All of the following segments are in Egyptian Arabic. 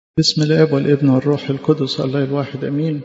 بسم الاب والابن والروح القدس الله الواحد امين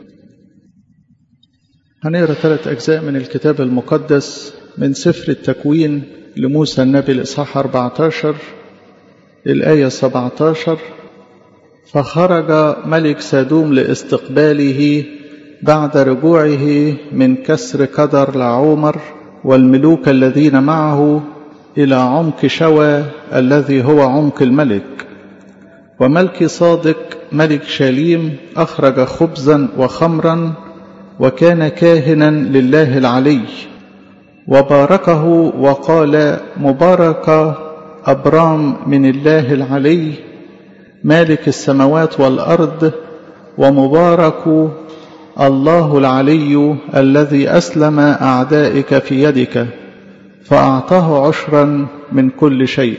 هنقرا ثلاث اجزاء من الكتاب المقدس من سفر التكوين لموسى النبي الاصحاح 14 الايه 17 فخرج ملك سادوم لاستقباله بعد رجوعه من كسر قدر لعومر والملوك الذين معه الى عمق شوى الذي هو عمق الملك وملك صادق ملك شاليم أخرج خبزا وخمرا وكان كاهنا لله العلي وباركه وقال مبارك أبرام من الله العلي مالك السماوات والأرض ومبارك الله العلي الذي أسلم أعدائك في يدك فأعطاه عشرا من كل شيء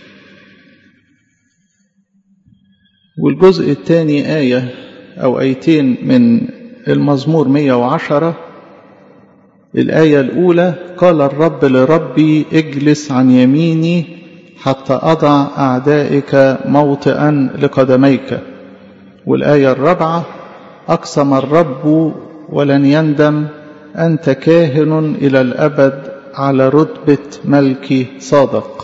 والجزء الثاني آية أو آيتين من المزمور 110 الآية الأولى قال الرب لربي اجلس عن يميني حتى أضع أعدائك موطئا لقدميك والآية الرابعة أقسم الرب ولن يندم أنت كاهن إلى الأبد على رتبة ملك صادق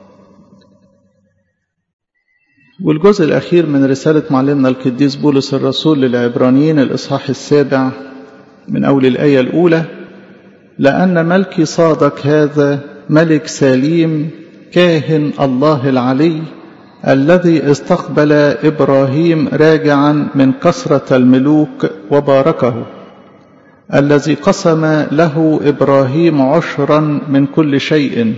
والجزء الأخير من رسالة معلمنا القديس بولس الرسول للعبرانيين الإصحاح السابع من أول الآية الأولى لأن ملك صادق هذا ملك سليم كاهن الله العلي الذي استقبل إبراهيم راجعا من كثرة الملوك وباركه الذي قسم له إبراهيم عشرا من كل شيء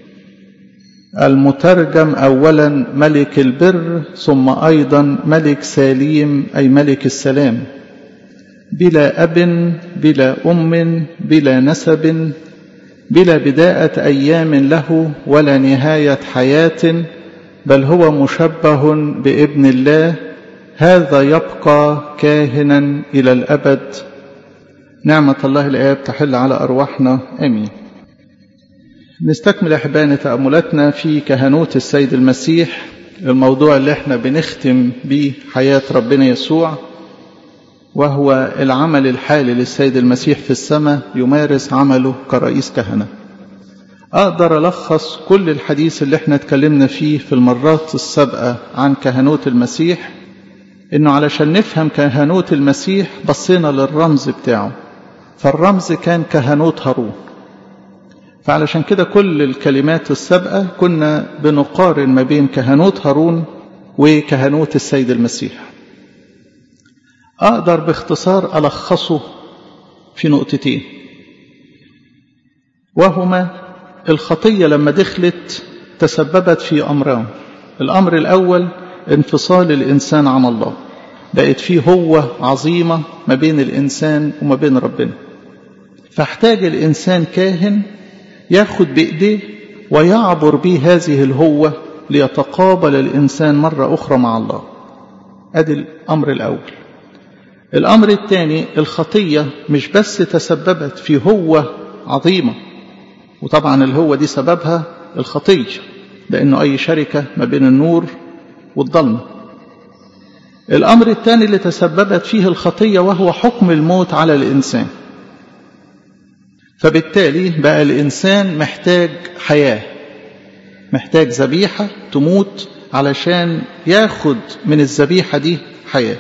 المترجم أولا ملك البر ثم أيضا ملك سليم أي ملك السلام بلا أب بلا أم بلا نسب بلا بداءة أيام له ولا نهاية حياة بل هو مشبه بابن الله هذا يبقى كاهنا إلى الأبد نعمة الله الآب تحل على أرواحنا آمين نستكمل أحبائنا تأملاتنا في كهنوت السيد المسيح الموضوع اللي احنا بنختم بيه حياة ربنا يسوع وهو العمل الحالي للسيد المسيح في السماء يمارس عمله كرئيس كهنة أقدر ألخص كل الحديث اللي احنا اتكلمنا فيه في المرات السابقة عن كهنوت المسيح إنه علشان نفهم كهنوت المسيح بصينا للرمز بتاعه فالرمز كان كهنوت هارون فعلشان كده كل الكلمات السابقة كنا بنقارن ما بين كهنوت هارون وكهنوت السيد المسيح أقدر باختصار ألخصه في نقطتين وهما الخطية لما دخلت تسببت في أمران الأمر الأول انفصال الإنسان عن الله بقت فيه هوة عظيمة ما بين الإنسان وما بين ربنا فاحتاج الإنسان كاهن ياخد بإيديه ويعبر به هذه الهوة ليتقابل الإنسان مرة أخرى مع الله أدي الأمر الأول الأمر الثاني الخطية مش بس تسببت في هوة عظيمة وطبعا الهوة دي سببها الخطية لأنه أي شركة ما بين النور والظلمة الأمر الثاني اللي تسببت فيه الخطية وهو حكم الموت على الإنسان فبالتالي بقى الإنسان محتاج حياة محتاج ذبيحة تموت علشان ياخد من الذبيحة دي حياة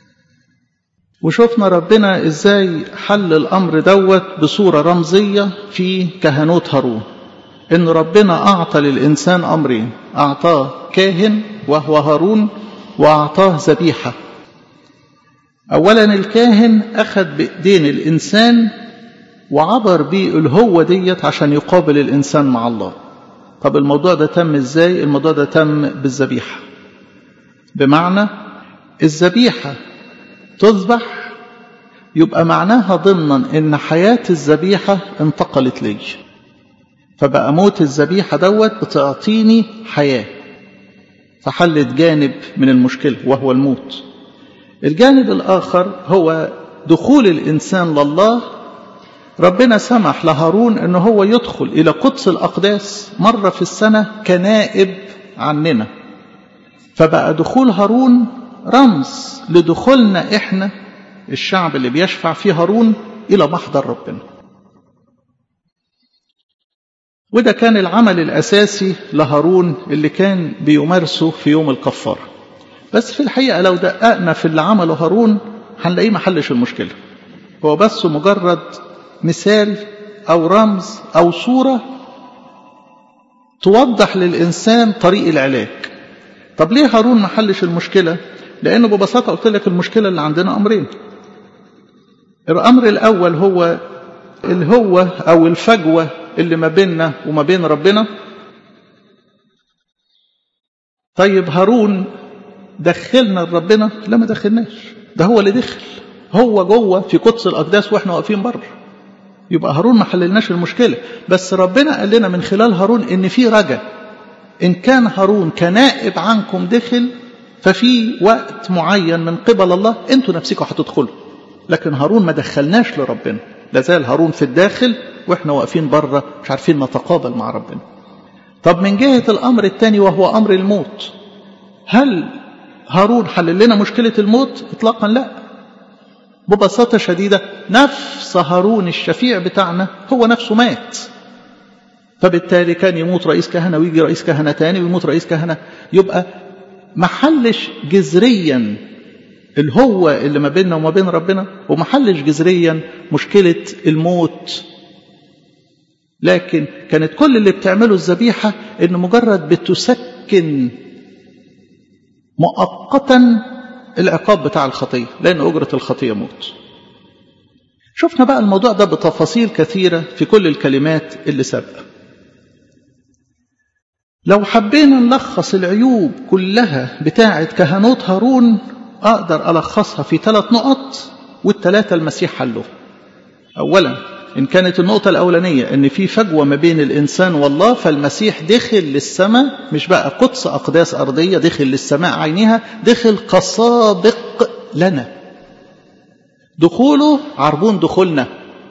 وشفنا ربنا ازاي حل الأمر دوت بصورة رمزية في كهنوت هارون إن ربنا أعطى للإنسان أمرين أعطاه كاهن وهو هارون وأعطاه ذبيحة أولا الكاهن أخذ بإيدين الإنسان وعبر بيه الهوة ديت عشان يقابل الإنسان مع الله طب الموضوع ده تم إزاي الموضوع ده تم بالذبيحة بمعنى الذبيحة تذبح يبقى معناها ضمنا ان حياة الذبيحة انتقلت لي فبقى موت الذبيحة دوت بتعطيني حياة فحلت جانب من المشكلة وهو الموت الجانب الآخر هو دخول الإنسان لله ربنا سمح لهارون أنه هو يدخل إلى قدس الأقداس مرة في السنة كنائب عننا فبقى دخول هارون رمز لدخولنا احنا الشعب اللي بيشفع فيه هارون الى محضر ربنا وده كان العمل الاساسي لهارون اللي كان بيمارسه في يوم الكفاره بس في الحقيقه لو دققنا في اللي عمله هارون هنلاقيه ما حلش المشكله هو بس مجرد مثال او رمز او صوره توضح للانسان طريق العلاج طب ليه هارون ما حلش المشكله لانه ببساطه قلت لك المشكله اللي عندنا امرين الامر الاول هو الهوه او الفجوه اللي ما بيننا وما بين ربنا طيب هارون دخلنا لربنا لا ما دخلناش ده هو اللي دخل هو جوه في قدس الاقداس واحنا واقفين بره يبقى هارون ما حللناش المشكله بس ربنا قال لنا من خلال هارون ان في رجا ان كان هارون كنائب عنكم دخل ففي وقت معين من قبل الله انتوا نفسكم هتدخلوا لكن هارون ما دخلناش لربنا لازال هارون في الداخل واحنا واقفين بره مش عارفين نتقابل مع ربنا طب من جهه الامر الثاني وهو امر الموت هل هارون حلل لنا مشكله الموت اطلاقا لا ببساطه شديده نفس هارون الشفيع بتاعنا هو نفسه مات فبالتالي كان يموت رئيس كهنه ويجي رئيس كهنه تاني ويموت رئيس كهنه يبقى ما حلش جذريا الهو اللي ما بيننا وما بين ربنا وما حلش جذريا مشكله الموت لكن كانت كل اللي بتعمله الذبيحه ان مجرد بتسكن مؤقتا العقاب بتاع الخطيه لان اجره الخطيه موت شفنا بقى الموضوع ده بتفاصيل كثيره في كل الكلمات اللي سابقه لو حبينا نلخص العيوب كلها بتاعه كهنوت هارون اقدر الخصها في ثلاث نقط والثلاثه المسيح حلهم اولا ان كانت النقطه الاولانيه ان في فجوه ما بين الانسان والله فالمسيح دخل للسماء مش بقى قدس اقداس ارضيه دخل للسماء عينها دخل كسابق لنا دخوله عربون دخولنا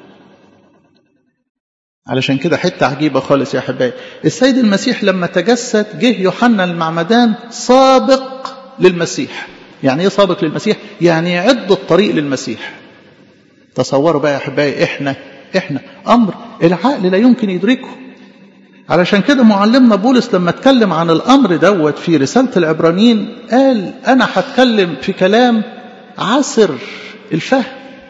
علشان كده حته عجيبه خالص يا احبائي السيد المسيح لما تجسد جه يوحنا المعمدان سابق للمسيح يعني ايه سابق للمسيح يعني يعد الطريق للمسيح تصوروا بقى يا احبائي احنا احنا امر العقل لا يمكن يدركه علشان كده معلمنا بولس لما اتكلم عن الامر دوت في رساله العبرانيين قال انا هتكلم في كلام عسر الفهم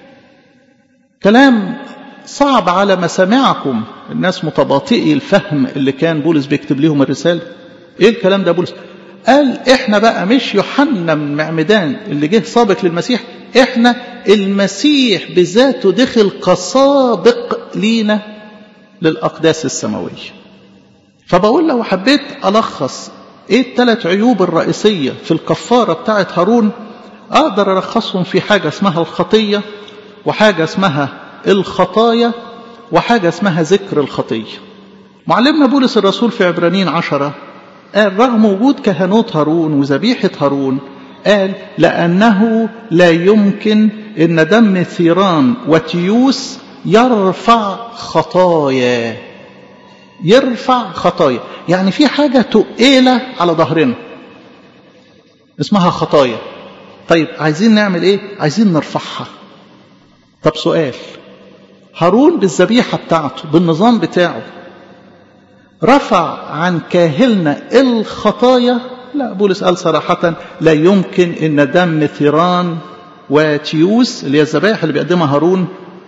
كلام صعب على مسامعكم الناس متباطئي الفهم اللي كان بولس بيكتب لهم الرساله ايه الكلام ده بولس قال احنا بقى مش يوحنا من معمدان اللي جه سابق للمسيح احنا المسيح بذاته دخل كسابق لينا للاقداس السماويه فبقول لو حبيت الخص ايه الثلاث عيوب الرئيسيه في الكفاره بتاعه هارون اقدر الخصهم في حاجه اسمها الخطيه وحاجه اسمها الخطايا وحاجه اسمها ذكر الخطيه معلمنا بولس الرسول في عبرانيين عشرة قال رغم وجود كهنوت هارون وذبيحة هارون قال لأنه لا يمكن أن دم ثيران وتيوس يرفع خطايا يرفع خطايا يعني في حاجة تقيلة على ظهرنا اسمها خطايا طيب عايزين نعمل ايه عايزين نرفعها طب سؤال هارون بالذبيحة بتاعته بالنظام بتاعه رفع عن كاهلنا الخطايا لا بولس قال صراحة لا يمكن ان دم ثيران وتيوس اللي هي الذبائح اللي بيقدمها هارون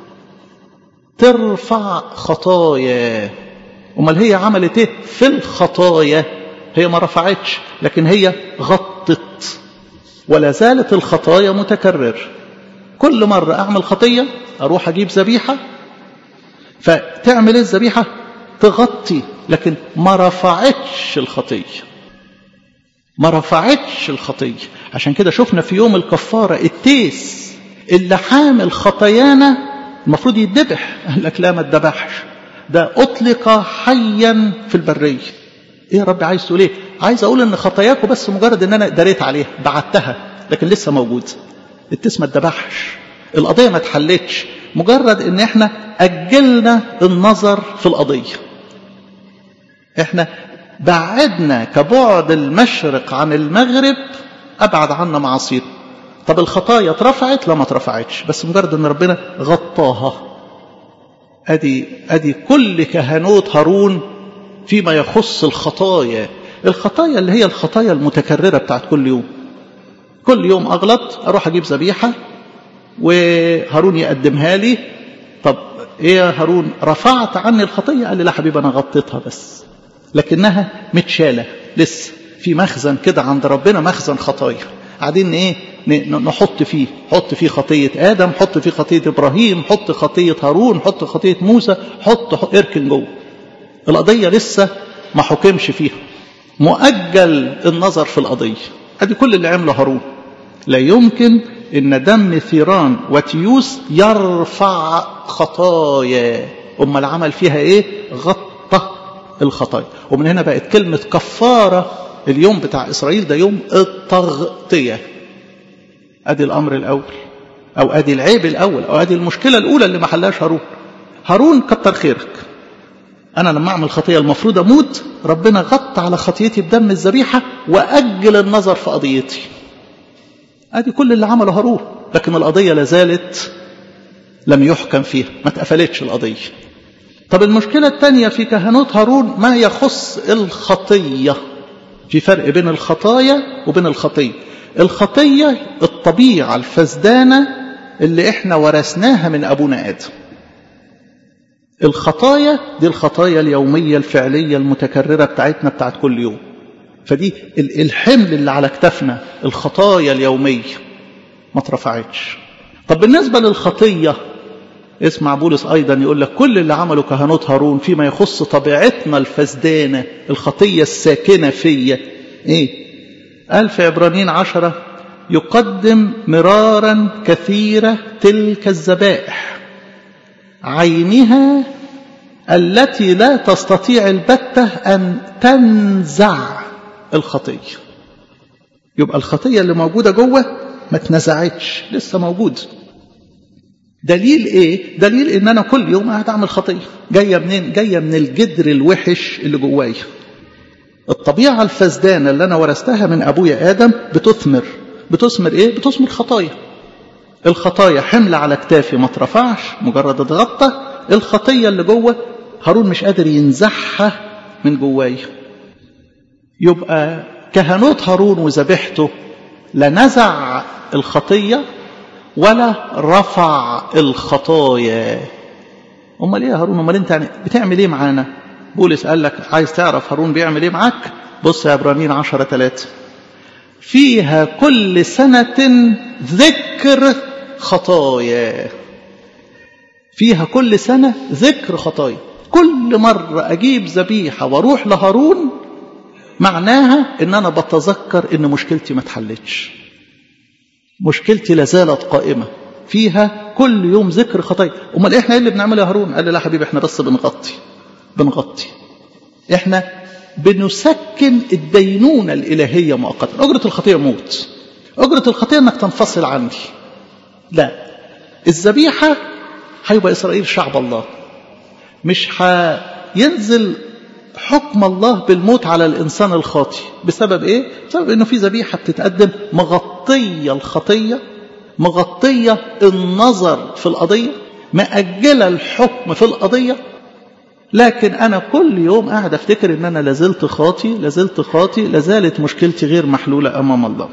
ترفع خطايا امال هي عملت ايه في الخطايا هي ما رفعتش لكن هي غطت ولا زالت الخطايا متكرر كل مرة أعمل خطية أروح أجيب ذبيحة فتعمل الذبيحة تغطي لكن ما رفعتش الخطية ما رفعتش الخطية عشان كده شفنا في يوم الكفارة التيس اللي حامل خطايانا المفروض يتذبح قال لك لا ما اتذبحش ده أطلق حيا في البرية ايه يا رب عايز تقول ايه عايز اقول ان خطاياكم بس مجرد ان انا دريت عليها بعتها لكن لسه موجود التيس ما اتذبحش القضيه ما اتحلتش مجرد ان احنا اجلنا النظر في القضيه احنا بعدنا كبعد المشرق عن المغرب ابعد عنا معاصينا طب الخطايا اترفعت لا ما اترفعتش بس مجرد ان ربنا غطاها ادي ادي كل كهنوت هارون فيما يخص الخطايا الخطايا اللي هي الخطايا المتكرره بتاعت كل يوم كل يوم اغلط اروح اجيب ذبيحه وهارون يقدمها لي طب ايه يا هارون رفعت عني الخطيه قال لي لا حبيبي انا غطيتها بس لكنها متشاله لسه في مخزن كده عند ربنا مخزن خطايا قاعدين ايه نحط فيه حط فيه خطية آدم حط فيه خطية إبراهيم حط خطية هارون حط خطية موسى حط اركن جوه القضية لسه ما حكمش فيها مؤجل النظر في القضية ادي كل اللي عمله هارون لا يمكن ان دم ثيران وتيوس يرفع خطايا امال عمل فيها ايه غطى الخطايا ومن هنا بقت كلمة كفارة اليوم بتاع إسرائيل ده يوم التغطية ادي الامر الاول او ادي العيب الاول او ادي المشكله الاولى اللي ما حلهاش هارون هارون كتر خيرك انا لما اعمل خطيه المفروض اموت ربنا غطى على خطيتي بدم الذبيحه واجل النظر في قضيتي ادي كل اللي عمله هارون لكن القضيه لازالت لم يحكم فيها ما اتقفلتش القضيه طب المشكله الثانيه في كهنوت هارون ما يخص الخطيه في فرق بين الخطايا وبين الخطيه الخطية الطبيعة الفسدانة اللي احنا ورثناها من أبونا آدم الخطايا دي الخطايا اليومية الفعلية المتكررة بتاعتنا بتاعت كل يوم فدي الحمل اللي على كتافنا الخطايا اليومية ما اترفعتش طب بالنسبة للخطية اسمع بولس أيضا يقول لك كل اللي عمله كهنوت هارون فيما يخص طبيعتنا الفسدانة الخطية الساكنة فيا ايه قال في عبرانيين عشرة يقدم مرارا كثيرة تلك الذبائح عينها التي لا تستطيع البتة أن تنزع الخطية يبقى الخطية اللي موجودة جوه ما اتنزعتش لسه موجود دليل ايه دليل ان انا كل يوم قاعد اعمل خطيه جايه منين جايه من الجدر الوحش اللي جوايا الطبيعة الفسدانة اللي أنا ورثتها من أبويا آدم بتثمر بتثمر إيه؟ بتثمر خطايا الخطايا حمل على كتافي ما اترفعش مجرد اتغطى الخطية اللي جوه هارون مش قادر ينزعها من جوايا يبقى كهنوت هارون وذبيحته لا نزع الخطية ولا رفع الخطايا امال ايه يا هارون امال انت يعني بتعمل ايه معانا بولس قال لك عايز تعرف هارون بيعمل ايه معاك بص يا عبرانيين عشرة ثلاثة فيها كل سنة ذكر خطايا فيها كل سنة ذكر خطايا كل مرة أجيب ذبيحة وأروح لهارون معناها إن أنا بتذكر إن مشكلتي ما اتحلتش مشكلتي لازالت قائمة فيها كل يوم ذكر خطايا أمال إحنا إيه اللي بنعمله يا هارون قال لي لا حبيبي إحنا بس بنغطي بنغطي احنا بنسكن الدينونة الإلهية مؤقتا أجرة الخطية موت أجرة الخطية أنك تنفصل عني لا الذبيحة هيبقى إسرائيل شعب الله مش هينزل حكم الله بالموت على الإنسان الخاطي بسبب إيه؟ بسبب إنه في ذبيحة بتتقدم مغطية الخطية مغطية النظر في القضية مأجلة الحكم في القضية لكن أنا كل يوم قاعد أفتكر إن أنا لازلت خاطي لازلت خاطي لازالت مشكلتي غير محلولة أمام الله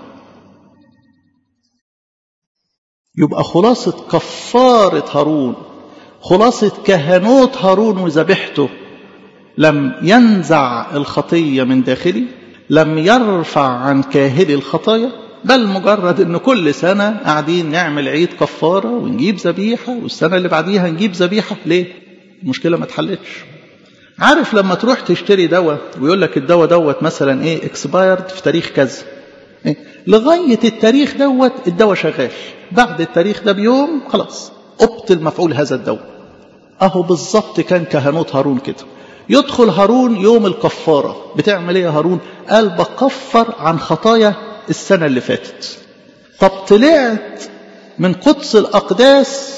يبقى خلاصة كفارة هارون خلاصة كهنوت هارون وذبيحته لم ينزع الخطية من داخلي لم يرفع عن كاهلي الخطايا بل مجرد ان كل سنة قاعدين نعمل عيد كفارة ونجيب ذبيحة والسنة اللي بعديها نجيب ذبيحة ليه المشكلة ما اتحلتش عارف لما تروح تشتري دواء ويقول لك الدواء دوت مثلا ايه اكسبايرد في تاريخ كذا إيه؟ لغاية التاريخ دوت الدواء شغال بعد التاريخ ده بيوم خلاص ابطل مفعول هذا الدواء اهو بالظبط كان كهنوت هارون كده يدخل هارون يوم الكفارة بتعمل ايه يا هارون قال بكفر عن خطايا السنة اللي فاتت طب طلعت من قدس الأقداس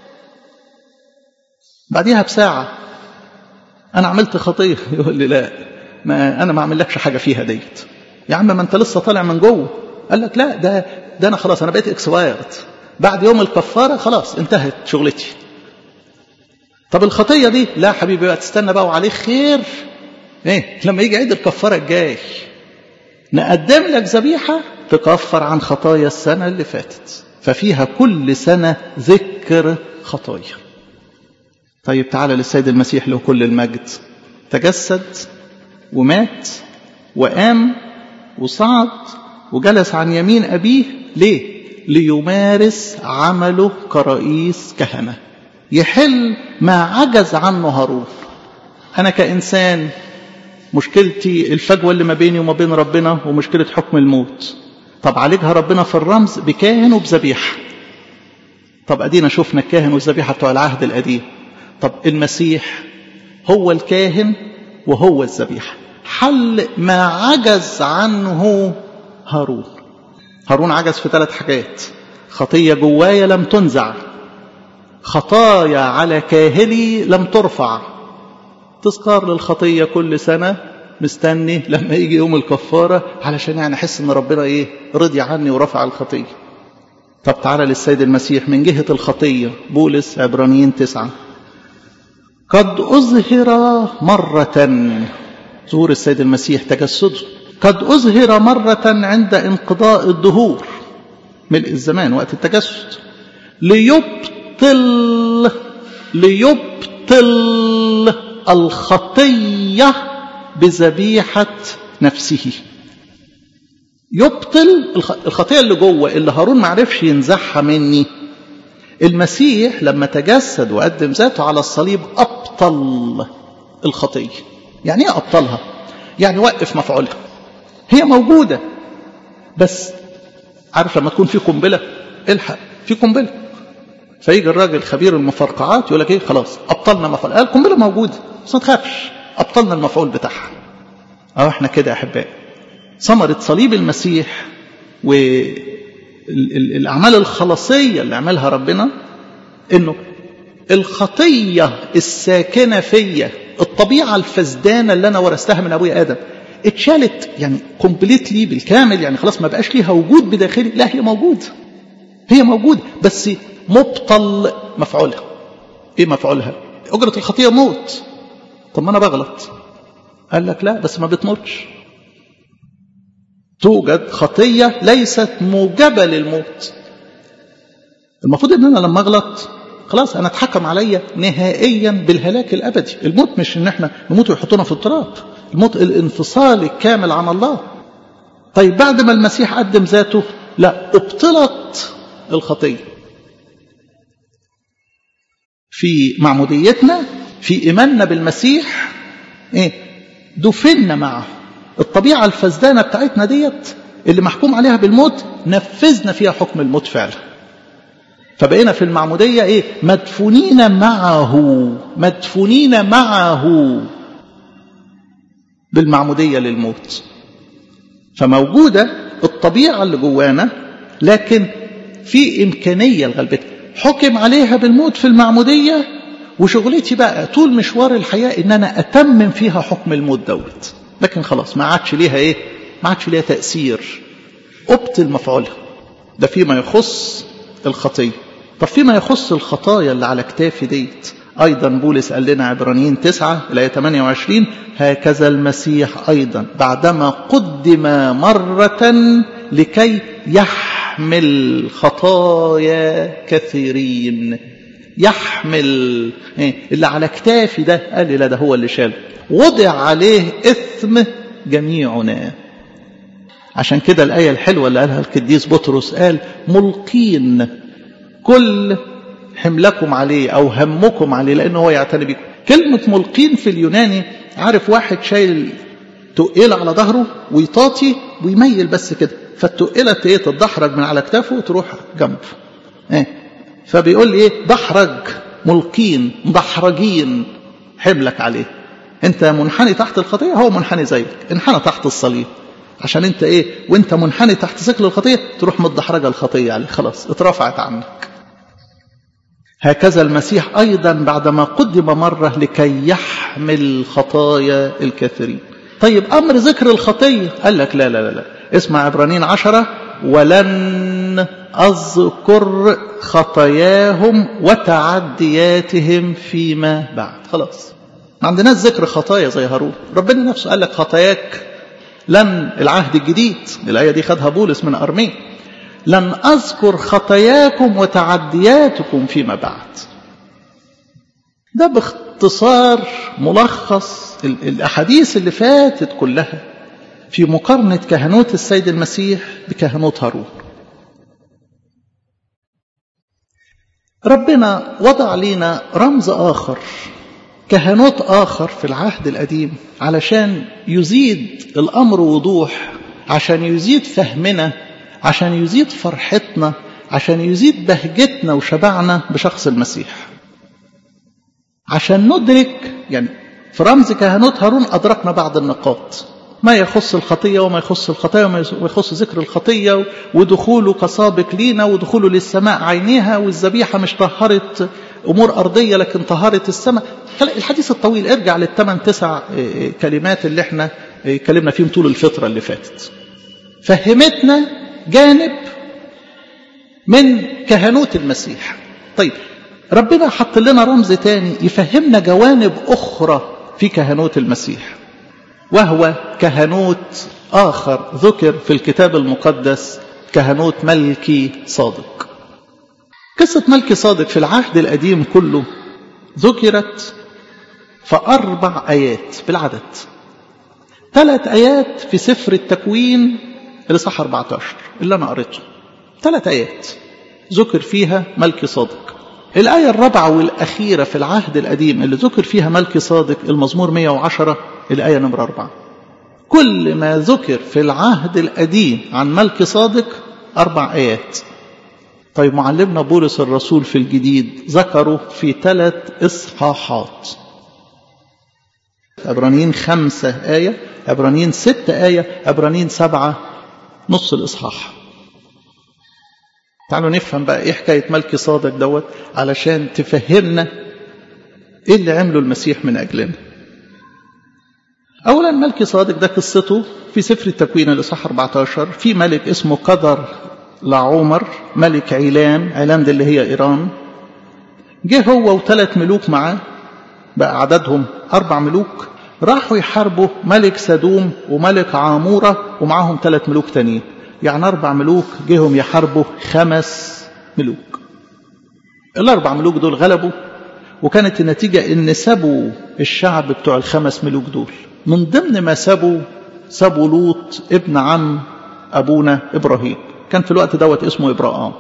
بعديها بساعة أنا عملت خطية يقول لي لا ما أنا ما أعملكش حاجة فيها ديت يا عم ما أنت لسه طالع من جوه قال لك لا ده ده انا خلاص انا بقيت اكسوايرد بعد يوم الكفاره خلاص انتهت شغلتي طب الخطيه دي لا حبيبي بقى تستنى بقى وعليه خير ايه لما يجي عيد الكفاره الجاي نقدم لك ذبيحه تكفر عن خطايا السنه اللي فاتت ففيها كل سنه ذكر خطايا طيب تعالى للسيد المسيح له كل المجد تجسد ومات وقام وصعد وجلس عن يمين أبيه ليه؟ ليمارس عمله كرئيس كهنة يحل ما عجز عنه هارون أنا كإنسان مشكلتي الفجوة اللي ما بيني وما بين ربنا ومشكلة حكم الموت طب عالجها ربنا في الرمز بكاهن وبذبيحة طب أدينا شفنا الكاهن والذبيحة بتوع العهد القديم طب المسيح هو الكاهن وهو الذبيحة حل ما عجز عنه هارون هارون عجز في ثلاث حاجات خطية جوايا لم تنزع خطايا على كاهلي لم ترفع تذكار للخطية كل سنة مستني لما يجي يوم الكفارة علشان يعني أحس إن ربنا إيه رضي عني ورفع الخطية طب تعالى للسيد المسيح من جهة الخطية بولس عبرانيين تسعة قد أظهر مرة ظهور السيد المسيح تجسده قد أظهر مرة عند انقضاء الدهور ملء الزمان وقت التجسد ليبطل ليبطل الخطية بذبيحة نفسه يبطل الخطية اللي جوه اللي هارون ما عرفش ينزعها مني المسيح لما تجسد وقدم ذاته على الصليب أبطل الخطية يعني ايه أبطلها يعني وقف مفعولها هي موجودة بس عارف لما تكون في قنبلة الحق في قنبلة فيجي الراجل خبير المفرقعات يقول لك ايه خلاص ابطلنا مفعول قال القنبله موجوده بس ما تخافش ابطلنا المفعول بتاعها اه احنا كده يا احبائي ثمره صليب المسيح والاعمال الخلاصيه اللي عملها ربنا انه الخطيه الساكنه فيا الطبيعه الفسدانه اللي انا ورثتها من ابويا ادم اتشالت يعني كومبليتلي بالكامل يعني خلاص ما بقاش ليها وجود بداخلي لا هي موجوده هي موجوده بس مبطل مفعولها ايه مفعولها اجره الخطيه موت طب ما انا بغلط قال لك لا بس ما بتموتش توجد خطيه ليست موجبه للموت المفروض ان انا لما اغلط خلاص انا اتحكم عليا نهائيا بالهلاك الابدي الموت مش ان احنا نموت ويحطونا في التراب الموت الانفصال الكامل عن الله طيب بعد ما المسيح قدم ذاته لا ابطلت الخطيه في معموديتنا في إيماننا بالمسيح إيه؟ دفنا معه الطبيعة الفسدانة بتاعتنا ديت اللي محكوم عليها بالموت نفذنا فيها حكم الموت فعلا فبقينا في المعمودية إيه مدفونين معه مدفونين معه بالمعمودية للموت فموجودة الطبيعة اللي جوانا لكن في إمكانية لغلبتها حكم عليها بالموت في المعمودية وشغلتي بقى طول مشوار الحياة ان انا اتمم فيها حكم الموت دوت لكن خلاص ما عادش ليها ايه ما عادش ليها تأثير ابطل مفعولها ده فيما يخص الخطية طب فيما يخص الخطايا اللي على كتافي ديت أيضا بولس قال لنا عبرانيين تسعة الآية 28 هكذا المسيح أيضا بعدما قدم مرة لكي يحمل خطايا كثيرين يحمل اللي على كتافي ده قال لي لا ده هو اللي شاله وضع عليه إثم جميعنا عشان كده الآية الحلوة اللي قالها القديس بطرس قال ملقين كل حملكم عليه أو همكم عليه لأنه هو يعتني بكم كلمة ملقين في اليوناني عارف واحد شايل تقيل على ظهره ويطاطي ويميل بس كده فالتقيلة ايه تتدحرج من على كتافه وتروح جنب ايه فبيقول لي ايه دحرج ملقين مدحرجين حملك عليه انت منحني تحت الخطيه هو منحني زيك انحنى تحت الصليب عشان انت ايه وانت منحني تحت ثقل الخطيه تروح متدحرجه الخطيه عليه خلاص اترفعت عنك هكذا المسيح ايضا بعدما قدم مره لكي يحمل خطايا الكثيرين طيب امر ذكر الخطيه قال لك لا لا لا, لا. اسمع عبرانيين عشرة ولن أذكر خطاياهم وتعدياتهم فيما بعد خلاص ما عندناش ذكر خطايا زي هارون ربنا نفسه قال لك خطاياك لن العهد الجديد الآية دي خدها بولس من أرمين لن أذكر خطاياكم وتعدياتكم فيما بعد ده باختصار ملخص الأحاديث اللي فاتت كلها في مقارنة كهنوت السيد المسيح بكهنوت هارون ربنا وضع لنا رمز آخر كهنوت آخر في العهد القديم علشان يزيد الأمر وضوح عشان يزيد فهمنا عشان يزيد فرحتنا عشان يزيد بهجتنا وشبعنا بشخص المسيح عشان ندرك يعني في رمز كهنوت هارون أدركنا بعض النقاط ما يخص الخطية وما يخص الخطايا وما يخص ذكر الخطية ودخوله كسابق لينا ودخوله للسماء عينيها والذبيحة مش طهرت أمور أرضية لكن طهرت السماء الحديث الطويل ارجع للثمان تسع كلمات اللي احنا اتكلمنا فيهم طول الفترة اللي فاتت فهمتنا جانب من كهنوت المسيح طيب ربنا حط لنا رمز تاني يفهمنا جوانب أخرى في كهنوت المسيح وهو كهنوت آخر ذكر في الكتاب المقدس كهنوت ملكي صادق قصة ملكي صادق في العهد القديم كله ذكرت في أربع آيات بالعدد ثلاث آيات في سفر التكوين اللي صح 14 اللي أنا قريته ثلاث آيات ذكر فيها ملكي صادق الآية الرابعة والأخيرة في العهد القديم اللي ذكر فيها ملكي صادق المزمور 110 الآية نمرة أربعة كل ما ذكر في العهد القديم عن ملك صادق أربع آيات طيب معلمنا بولس الرسول في الجديد ذكروا في ثلاث إصحاحات عبرانيين خمسة آية عبرانيين ستة آية عبرانيين سبعة نص الإصحاح تعالوا نفهم بقى ايه حكاية ملكي صادق دوت علشان تفهمنا ايه اللي عمله المسيح من أجلنا أولا ملكي صادق ده قصته في سفر التكوين الإصحاح 14 في ملك اسمه قدر لعمر ملك عيلام عيلام دي اللي هي إيران جه هو وثلاث ملوك معاه بقى عددهم أربع ملوك راحوا يحاربوا ملك سدوم وملك عامورة ومعاهم ثلاث ملوك تانيين يعني أربع ملوك جيهم يحاربوا خمس ملوك الأربع ملوك دول غلبوا وكانت النتيجة إن سابوا الشعب بتوع الخمس ملوك دول من ضمن ما سابوا سابوا لوط ابن عم أبونا إبراهيم كان في الوقت دوت اسمه إبراهام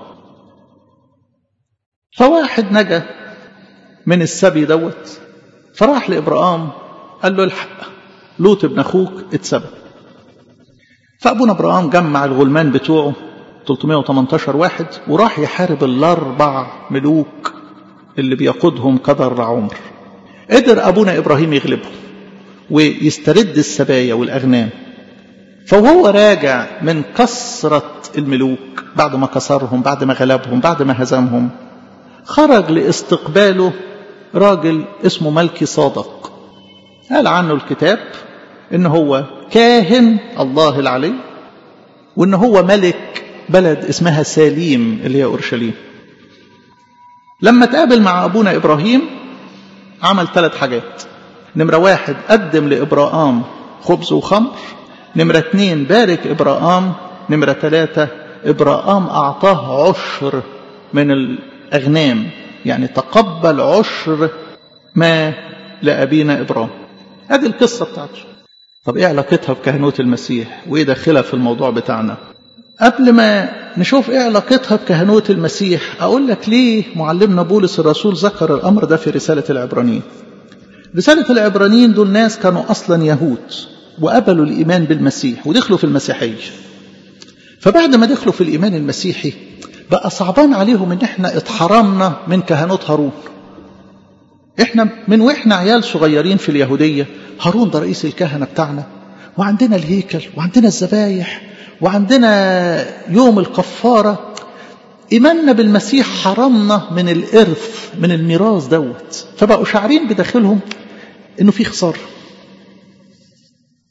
فواحد نجا من السبي دوت فراح لإبراهام قال له الحق لوط ابن أخوك اتسبى فأبونا إبراهام جمع الغلمان بتوعه 318 واحد وراح يحارب الأربع ملوك اللي بيقودهم قدر عمر قدر أبونا إبراهيم يغلبهم ويسترد السبايا والأغنام فوهو راجع من كثرة الملوك بعد ما كسرهم بعد ما غلبهم بعد ما هزمهم خرج لاستقباله راجل اسمه ملكي صادق قال عنه الكتاب ان هو كاهن الله العلي وان هو ملك بلد اسمها ساليم اللي هي اورشليم لما تقابل مع ابونا ابراهيم عمل ثلاث حاجات نمرة واحد قدم لإبراهام خبز وخمر نمرة اتنين بارك إبراهام نمرة ثلاثة إبراهام أعطاه عشر من الأغنام يعني تقبل عشر ما لأبينا إبراهيم هذه القصة بتاعته طب إيه علاقتها بكهنوت المسيح وإيه داخلها في الموضوع بتاعنا قبل ما نشوف إيه علاقتها بكهنوت المسيح أقول لك ليه معلمنا بولس الرسول ذكر الأمر ده في رسالة العبرانيين رسالة العبرانيين دول ناس كانوا أصلا يهود وقبلوا الإيمان بالمسيح ودخلوا في المسيحية فبعد ما دخلوا في الإيمان المسيحي بقى صعبان عليهم إن إحنا اتحرمنا من كهنوت هارون إحنا من وإحنا عيال صغيرين في اليهودية هارون ده رئيس الكهنة بتاعنا وعندنا الهيكل وعندنا الذبايح وعندنا يوم الكفارة إيماننا بالمسيح حرمنا من الإرث من الميراث دوت فبقوا شاعرين بداخلهم إنه في خسارة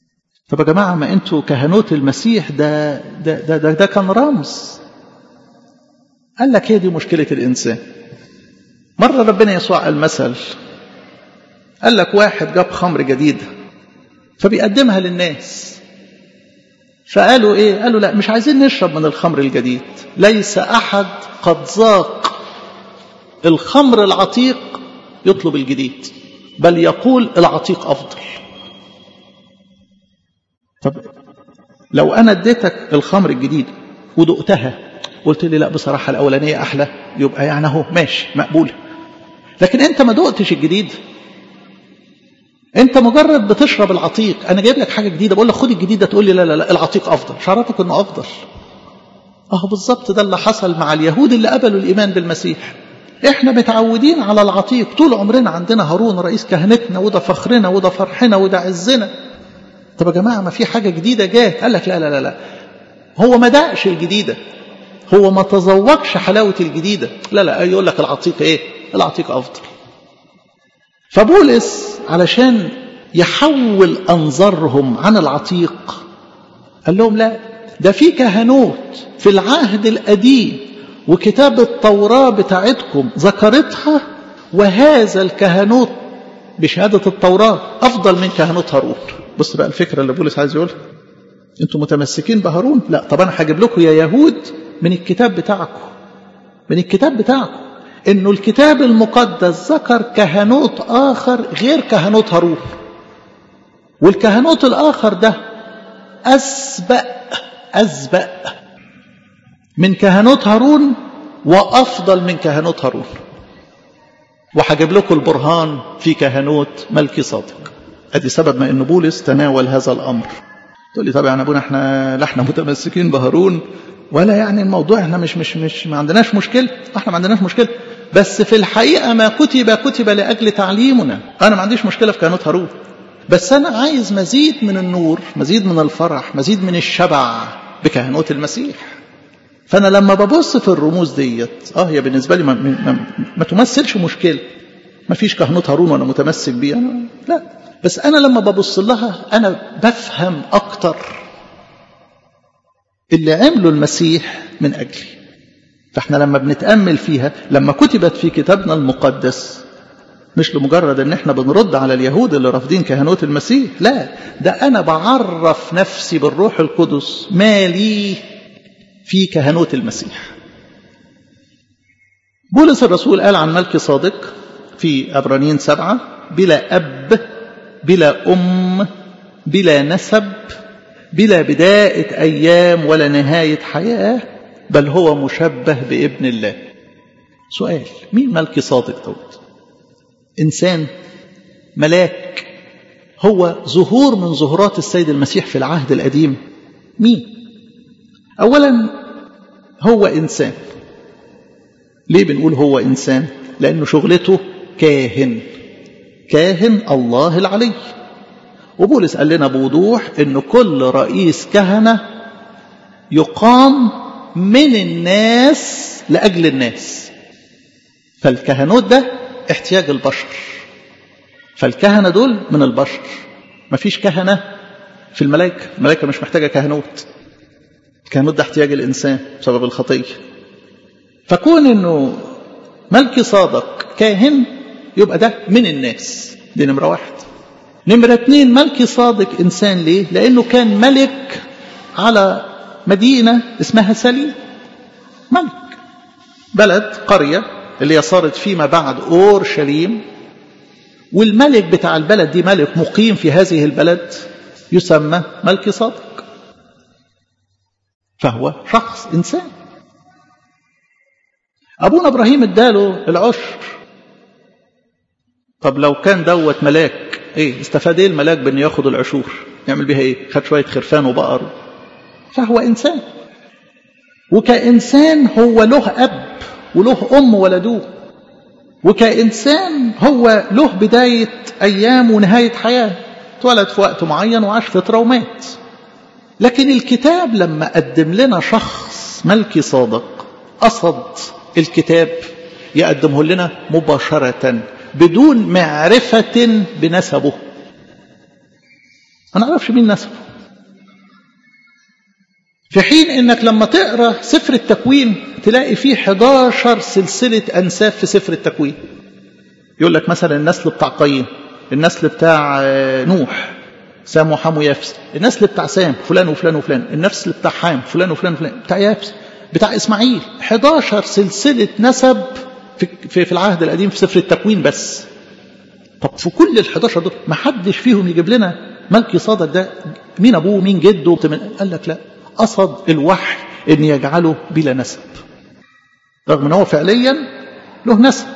طب يا جماعة ما انتوا كهنوت المسيح ده ده ده, ده, ده كان رمز قال لك هي دي مشكلة الإنسان مرة ربنا يسوع قال مثل قال لك واحد جاب خمر جديدة فبيقدمها للناس فقالوا ايه قالوا لا مش عايزين نشرب من الخمر الجديد ليس احد قد ذاق الخمر العتيق يطلب الجديد بل يقول العتيق افضل طب لو انا اديتك الخمر الجديد ودقتها قلت لي لا بصراحه الاولانيه احلى يبقى يعني اهو ماشي مقبوله لكن انت ما دقتش الجديد انت مجرد بتشرب العتيق انا جايب لك حاجه جديده بقول لك خد الجديد ده تقول لي لا لا لا العتيق افضل شعرتك انه افضل اهو بالظبط ده اللي حصل مع اليهود اللي قبلوا الايمان بالمسيح احنا متعودين على العتيق طول عمرنا عندنا هارون رئيس كهنتنا وده فخرنا وده فرحنا وده عزنا طب يا جماعه ما في حاجه جديده جات قال لك لا لا لا لا هو ما دقش الجديده هو ما تذوقش حلاوه الجديده لا لا يقول لك العتيق ايه العتيق افضل فبولس علشان يحول انظارهم عن العتيق قال لهم لا ده في كهنوت في العهد القديم وكتاب التوراة بتاعتكم ذكرتها وهذا الكهنوت بشهادة التوراة أفضل من كهنوت هارون بص بقى الفكرة اللي بولس عايز يقولها انتوا متمسكين بهارون لا طب انا هجيب لكم يا يهود من الكتاب بتاعكم من الكتاب بتاعكم انه الكتاب المقدس ذكر كهنوت اخر غير كهنوت هارون والكهنوت الاخر ده اسبق اسبق من كهنوت هارون وافضل من كهنوت هارون وهجيب لكم البرهان في كهنوت ملكي صادق ادي سبب ما ان بولس تناول هذا الامر تقول لي طب يعني ابونا احنا لا احنا متمسكين بهارون ولا يعني الموضوع احنا مش مش مش ما عندناش مشكله احنا ما عندناش مشكله بس في الحقيقه ما كتب كتب لاجل تعليمنا انا ما عنديش مشكله في كهنوت هارون بس انا عايز مزيد من النور مزيد من الفرح مزيد من الشبع بكهنوت المسيح فانا لما ببص في الرموز ديت اه هي بالنسبه لي ما, ما, ما تمثلش مشكله ما فيش كهنوت هارون وانا متمسك بيه أنا لا بس انا لما ببص لها انا بفهم اكتر اللي عمله المسيح من اجلي فاحنا لما بنتامل فيها لما كتبت في كتابنا المقدس مش لمجرد ان احنا بنرد على اليهود اللي رافضين كهنوت المسيح لا ده انا بعرف نفسي بالروح القدس ما لي في كهنوت المسيح بولس الرسول قال عن ملك صادق في أبرانيين سبعة بلا أب بلا أم بلا نسب بلا بداية أيام ولا نهاية حياة بل هو مشبه بابن الله سؤال مين ملك صادق دوت إنسان ملاك هو ظهور من ظهورات السيد المسيح في العهد القديم مين أولا هو إنسان ليه بنقول هو إنسان لأنه شغلته كاهن كاهن الله العلي وبولس قال لنا بوضوح أن كل رئيس كهنة يقام من الناس لأجل الناس فالكهنوت ده احتياج البشر فالكهنة دول من البشر مفيش كهنة في الملائكة الملائكة مش محتاجة كهنوت الكهنوت ده احتياج الإنسان بسبب الخطية فكون أنه ملكي صادق كاهن يبقى ده من الناس دي نمرة واحد نمرة اتنين ملكي صادق إنسان ليه لأنه كان ملك على مدينة اسمها سليم ملك بلد قرية اللي هي صارت فيما بعد أورشليم والملك بتاع البلد دي ملك مقيم في هذه البلد يسمى ملكي صادق فهو شخص إنسان أبونا إبراهيم اداله العشر طب لو كان دوت ملاك ايه استفاد ايه الملاك بانه ياخد العشور يعمل بيها ايه خد شويه خرفان وبقر فهو انسان وكانسان هو له اب وله ام ولدوه وكانسان هو له بدايه ايام ونهايه حياه اتولد في وقت معين وعاش فتره ومات لكن الكتاب لما قدم لنا شخص ملكي صادق قصد الكتاب يقدمه لنا مباشره بدون معرفة بنسبه ما نعرفش مين نسبه في حين انك لما تقرا سفر التكوين تلاقي فيه 11 سلسله انساب في سفر التكوين يقول لك مثلا النسل بتاع قايين النسل بتاع نوح سام وحام ويافس النسل بتاع سام فلان وفلان وفلان النسل بتاع حام فلان وفلان وفلان بتاع يافس بتاع اسماعيل 11 سلسله نسب في, في, في العهد القديم في سفر التكوين بس طب في كل ال 11 دول ما حدش فيهم يجيب لنا ملكي صادق ده مين ابوه مين جده قال لك لا قصد الوحي ان يجعله بلا نسب رغم ان هو فعليا له نسب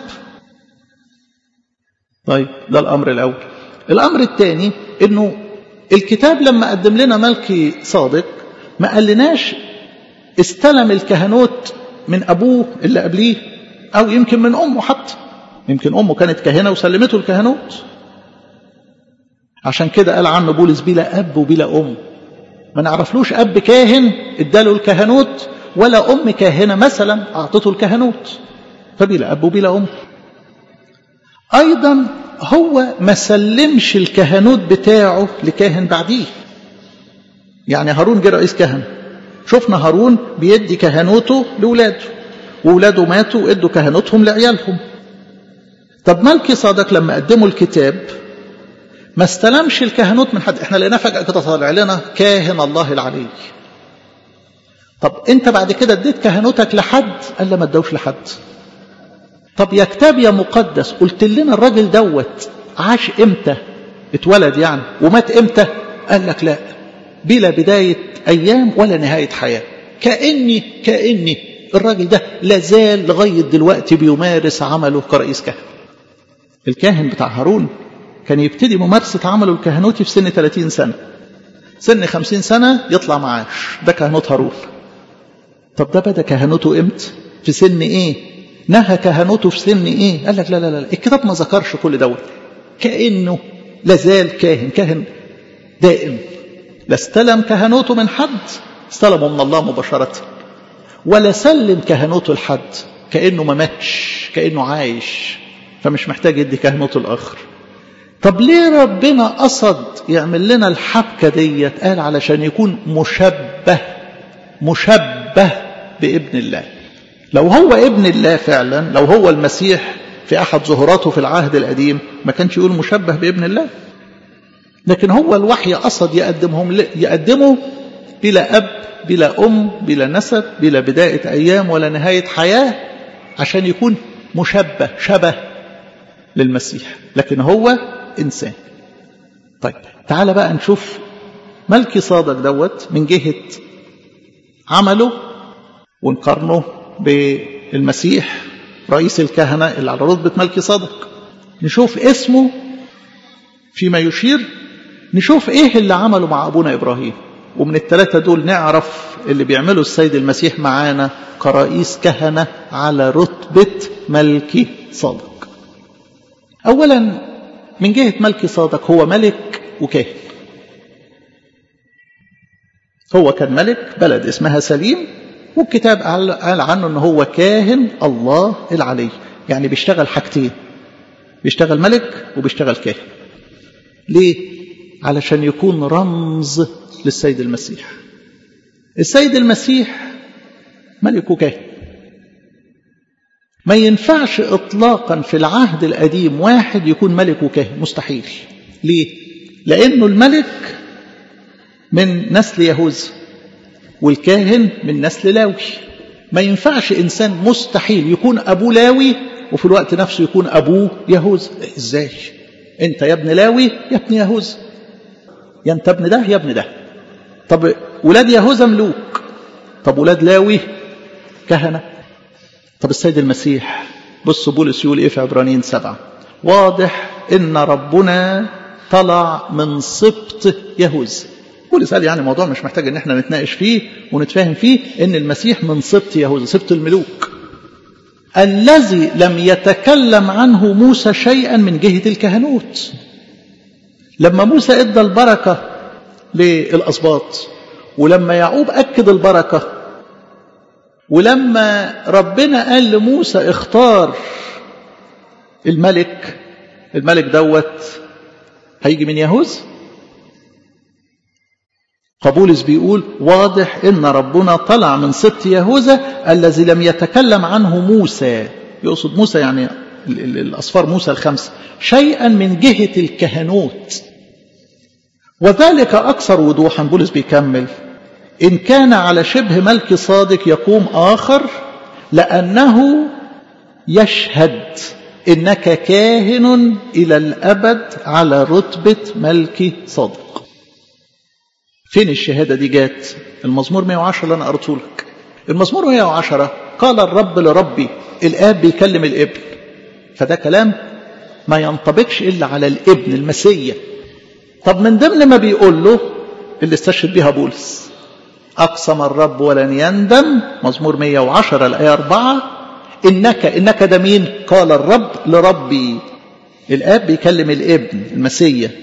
طيب ده الامر الاول الامر الثاني انه الكتاب لما قدم لنا ملكي صادق ما قالناش استلم الكهنوت من ابوه اللي قبليه او يمكن من امه حتى يمكن امه كانت كاهنه وسلمته الكهنوت عشان كده قال عنه بولس بلا اب وبلا ام ما نعرفلوش اب كاهن اداله الكهنوت ولا ام كاهنه مثلا اعطته الكهنوت فبلا اب وبلا ام ايضا هو ما سلمش الكهنوت بتاعه لكاهن بعديه يعني هارون جه رئيس كهنه شفنا هارون بيدي كهنوته لاولاده واولاده ماتوا وادوا كهنوتهم لعيالهم طب ملكي صادق لما قدموا الكتاب ما استلمش الكهنوت من حد احنا لقينا فجأة كده طالع لنا كاهن الله العلي طب انت بعد كده اديت كهنوتك لحد قال لا ما ادوش لحد طب يا كتاب يا مقدس قلت لنا الراجل دوت عاش امتى اتولد يعني ومات امتى قال لك لا بلا بداية ايام ولا نهاية حياة كأني كأني الراجل ده لازال لغاية دلوقتي بيمارس عمله كرئيس كهنة الكاهن بتاع هارون كان يبتدي ممارسة عمله الكهنوتي في سن 30 سنة سن 50 سنة يطلع معاش ده كهنوت هارون طب ده بدأ كهنوته امتى في سن ايه نهى كهنوته في سن ايه قال لك لا لا لا الكتاب ما ذكرش كل دوت كأنه لازال كاهن كاهن دائم لا استلم كهنوته من حد استلمه من الله مباشرة ولا سلم كهنوته لحد كأنه ما ماتش كأنه عايش فمش محتاج يدي كهنوته الآخر طب ليه ربنا قصد يعمل لنا الحبكة ديت قال علشان يكون مشبه مشبه بابن الله لو هو ابن الله فعلا لو هو المسيح في أحد ظهوراته في العهد القديم ما كانش يقول مشبه بابن الله لكن هو الوحي قصد يقدمهم يقدمه بلا أب بلا أم بلا نسب بلا بداية أيام ولا نهاية حياة عشان يكون مشبه شبه للمسيح لكن هو إنسان طيب تعال بقى نشوف ملكي صادق دوت من جهة عمله ونقارنه بالمسيح رئيس الكهنة اللي على رتبة ملكي صادق نشوف اسمه فيما يشير نشوف ايه اللي عمله مع ابونا ابراهيم ومن الثلاثة دول نعرف اللي بيعمله السيد المسيح معانا كرئيس كهنة على رتبة ملكي صادق أولا من جهة ملكي صادق هو ملك وكاهن هو كان ملك بلد اسمها سليم والكتاب قال عنه ان هو كاهن الله العلي يعني بيشتغل حاجتين بيشتغل ملك وبيشتغل كاهن ليه علشان يكون رمز للسيد المسيح السيد المسيح ملك وكاهن ما ينفعش اطلاقا في العهد القديم واحد يكون ملك وكاهن مستحيل ليه لانه الملك من نسل يهوذا والكاهن من نسل لاوي ما ينفعش انسان مستحيل يكون ابوه لاوي وفي الوقت نفسه يكون ابوه يهوذا ازاي انت يا ابن لاوي يا ابن يهوذا يا انت ابن ده يا ابن ده طب ولاد يهوذا ملوك طب ولاد لاوي كهنه طب السيد المسيح بص بولس يقول ايه في عبرانيين سبعة واضح ان ربنا طلع من سبط يهوذا بولس قال يعني الموضوع مش محتاج ان احنا نتناقش فيه ونتفاهم فيه ان المسيح من سبط يهوذا سبط الملوك الذي لم يتكلم عنه موسى شيئا من جهة الكهنوت لما موسى ادى البركة للأسباط ولما يعقوب أكد البركة ولما ربنا قال لموسى اختار الملك الملك دوت هيجي من يهوذا فبولس بيقول واضح ان ربنا طلع من سبط يهوذا الذي لم يتكلم عنه موسى يقصد موسى يعني الاصفار موسى الخمسه شيئا من جهه الكهنوت وذلك اكثر وضوحا بولس بيكمل ان كان على شبه ملك صادق يقوم اخر لانه يشهد انك كاهن الى الابد على رتبه ملك صادق فين الشهاده دي جات المزمور 110 اللي انا قريته لك المزمور 110 قال الرب لربي الاب بيكلم الابن فده كلام ما ينطبقش الا على الابن المسيا طب من ضمن ما بيقول له اللي استشهد بها بولس اقسم الرب ولن يندم مزمور 110 الايه 4 انك انك ده مين قال الرب لربي الاب بيكلم الابن المسيا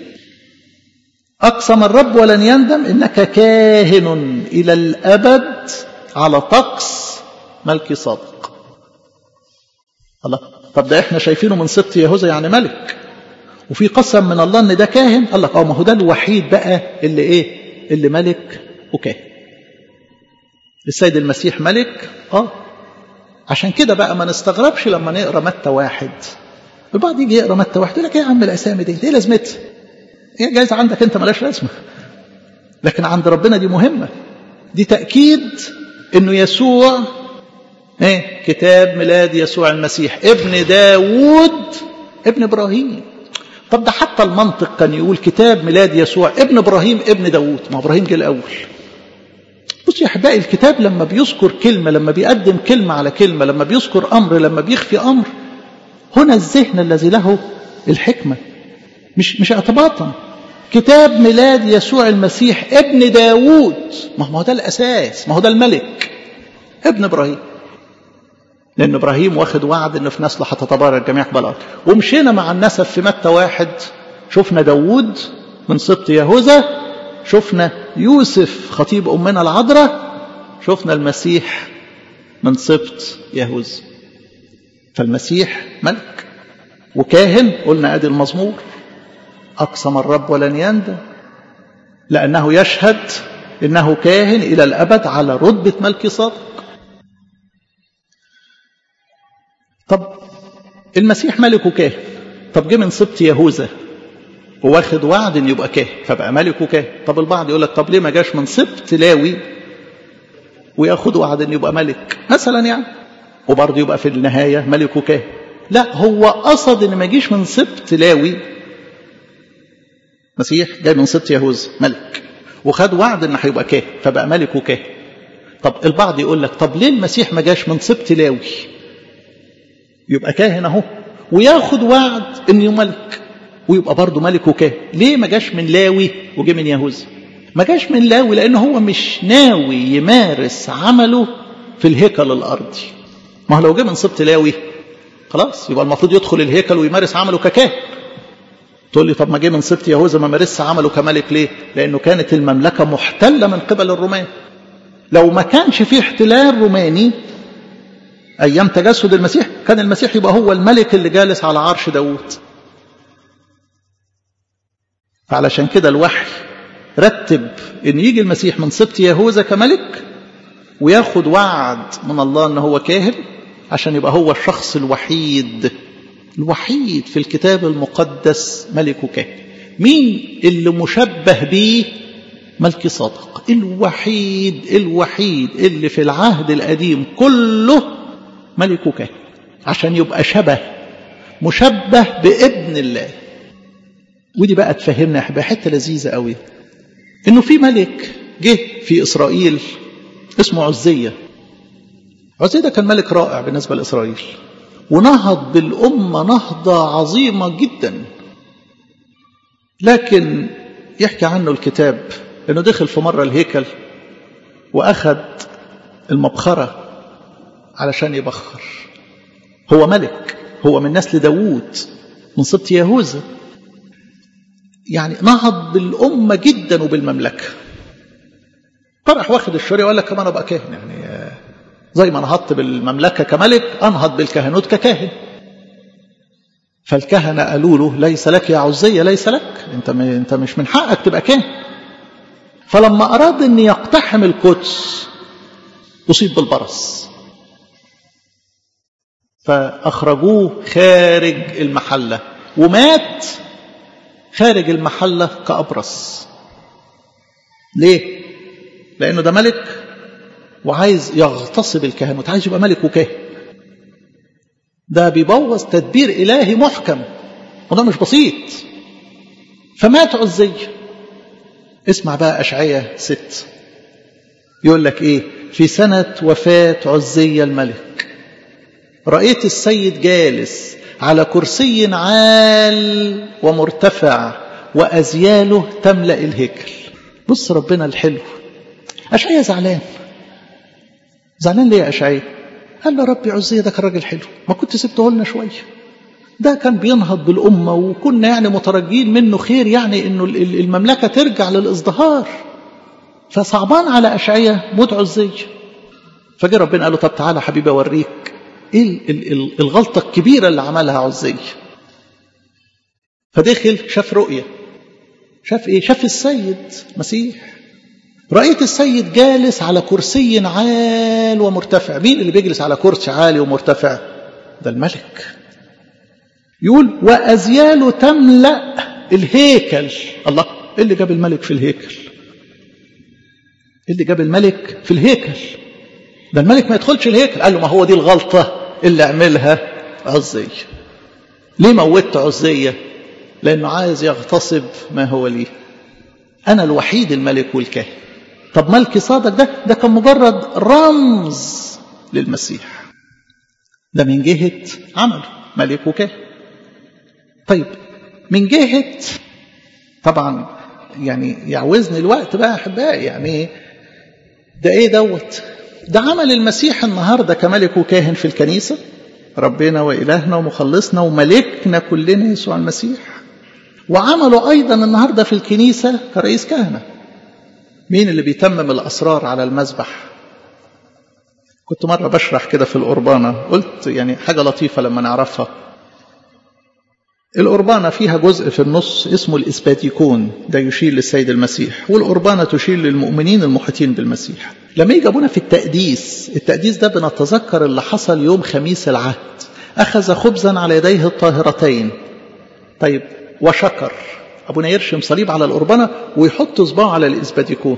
اقسم الرب ولن يندم انك كاهن الى الابد على طقس ملك صادق الله طب ده احنا شايفينه من سبط يهوذا يعني ملك وفي قسم من الله ان ده كاهن قال لك اه ما هو ده الوحيد بقى اللي ايه اللي ملك وكاهن السيد المسيح ملك اه عشان كده بقى ما نستغربش لما نقرا متى واحد البعض يجي يقرا متى واحد يقول لك ايه يا عم الاسامي دي ايه لازمتها هي جايز عندك انت ملاش لازمه لكن عند ربنا دي مهمه دي تاكيد انه يسوع ايه كتاب ميلاد يسوع المسيح ابن داوود ابن ابراهيم طب ده حتى المنطق كان يقول كتاب ميلاد يسوع ابن ابراهيم ابن داوود ما ابراهيم جه الاول بص يا احبائي الكتاب لما بيذكر كلمه لما بيقدم كلمه على كلمه لما بيذكر امر لما بيخفي امر هنا الذهن الذي له الحكمه مش مش اعتباطا كتاب ميلاد يسوع المسيح ابن داوود ما هو ده الاساس ما هو ده الملك ابن ابراهيم لان ابراهيم واخد وعد انه في نسله هتتبارك جميع بلاد ومشينا مع النسب في متى واحد شفنا داوود من سبط يهوذا شفنا يوسف خطيب امنا العذراء شفنا المسيح من سبط يهوذا فالمسيح ملك وكاهن قلنا ادي المزمور اقسم الرب ولن يندم لانه يشهد انه كاهن الى الابد على رتبه ملك صادق طب المسيح ملك وكاهن طب جه من سبط يهوذا وواخد وعد ان يبقى كاهن فبقى ملك وكاهن طب البعض يقول لك طب ليه ما جاش من سبط لاوي وياخد وعد ان يبقى ملك مثلا يعني وبرضه يبقى في النهايه ملك وكاهن لا هو قصد ان ما يجيش من سبط لاوي مسيح جاي من سبط يهوذا ملك وخد وعد ان هيبقى كاهن فبقى ملك وكاهن طب البعض يقول لك طب ليه المسيح ما جاش من سبط لاوي يبقى كاهن اهو وياخد وعد انه ملك ويبقى برضه ملك وكاهن ليه ما جاش من لاوي وجه من يهوذا ما جاش من لاوي لان هو مش ناوي يمارس عمله في الهيكل الارضي ما هو لو جه من سبط لاوي خلاص يبقى المفروض يدخل الهيكل ويمارس عمله ككاهن تقول لي طب ما جه من سبط يهوذا ما مارسش عمله كملك ليه لانه كانت المملكه محتله من قبل الرومان لو ما كانش في احتلال روماني ايام تجسد المسيح كان المسيح يبقى هو الملك اللي جالس على عرش داوود فعلشان كده الوحي رتب ان يجي المسيح من سبط يهوذا كملك وياخد وعد من الله ان هو كاهن عشان يبقى هو الشخص الوحيد الوحيد في الكتاب المقدس ملك وكاهن مين اللي مشبه بيه ملك صادق الوحيد الوحيد اللي في العهد القديم كله ملك وكاهن عشان يبقى شبه مشبه بابن الله ودي بقى تفهمنا يا حته لذيذه قوي انه في ملك جه في اسرائيل اسمه عزيه عزيه ده كان ملك رائع بالنسبه لاسرائيل ونهض بالامه نهضه عظيمه جدا لكن يحكي عنه الكتاب انه دخل في مره الهيكل واخذ المبخره علشان يبخر هو ملك هو من نسل داوود من سبط يهوذا يعني نهض بالأمة جدا وبالمملكة فراح واخد الشريعة وقال لك كمان أبقى كاهن يعني زي ما نهضت بالمملكة كملك أنهض بالكهنوت ككاهن فالكهنة قالوا له ليس لك يا عزية ليس لك انت انت مش من حقك تبقى كاهن فلما أراد أن يقتحم القدس أصيب بالبرص فأخرجوه خارج المحلة ومات خارج المحلة كأبرص ليه؟ لأنه ده ملك وعايز يغتصب الكهنوت عايز يبقى ملك وكاهن ده بيبوظ تدبير إلهي محكم وده مش بسيط فمات عزي اسمع بقى أشعية ست يقول لك إيه في سنة وفاة عزي الملك رأيت السيد جالس على كرسي عال ومرتفع وأزياله تملأ الهيكل بص ربنا الحلو أشعية زعلان زعلان ليه يا أشعية قال له ربي عزية ده كان راجل حلو ما كنت سبته لنا شوية ده كان بينهض بالأمة وكنا يعني مترجين منه خير يعني إنه المملكة ترجع للإزدهار فصعبان على أشعية موت عزية فجاء ربنا قال له طب تعالى حبيبي أوريك إيه الغلطة الكبيرة اللي عملها عزية فدخل شاف رؤية شاف إيه شاف السيد مسيح رأيت السيد جالس على كرسي عال ومرتفع مين اللي بيجلس على كرسي عالي ومرتفع ده الملك يقول وأزياله تملأ الهيكل الله إيه اللي جاب الملك في الهيكل إيه اللي جاب الملك في الهيكل ده الملك ما يدخلش الهيكل قال له ما هو دي الغلطة اللي عملها عزية ليه موتت عزية لأنه عايز يغتصب ما هو ليه أنا الوحيد الملك والكاهن طب ملك صادق ده ده كان مجرد رمز للمسيح ده من جهة عمله ملك وكاهن طيب من جهة طبعا يعني يعوزني الوقت بقى أحبائي يعني ده إيه دوت ده عمل المسيح النهاردة كملك وكاهن في الكنيسة ربنا وإلهنا ومخلصنا وملكنا كلنا يسوع المسيح وعمله أيضا النهاردة في الكنيسة كرئيس كهنة مين اللي بيتمم الأسرار على المذبح كنت مرة بشرح كده في القربانة قلت يعني حاجة لطيفة لما نعرفها القربانة فيها جزء في النص اسمه الإسباتيكون ده يشير للسيد المسيح والقربانة تشير للمؤمنين المحيطين بالمسيح لما يجي أبونا في التقديس التقديس ده بنتذكر اللي حصل يوم خميس العهد أخذ خبزا على يديه الطاهرتين طيب وشكر أبونا يرشم صليب على القربانة ويحط صباعه على الإسباتيكون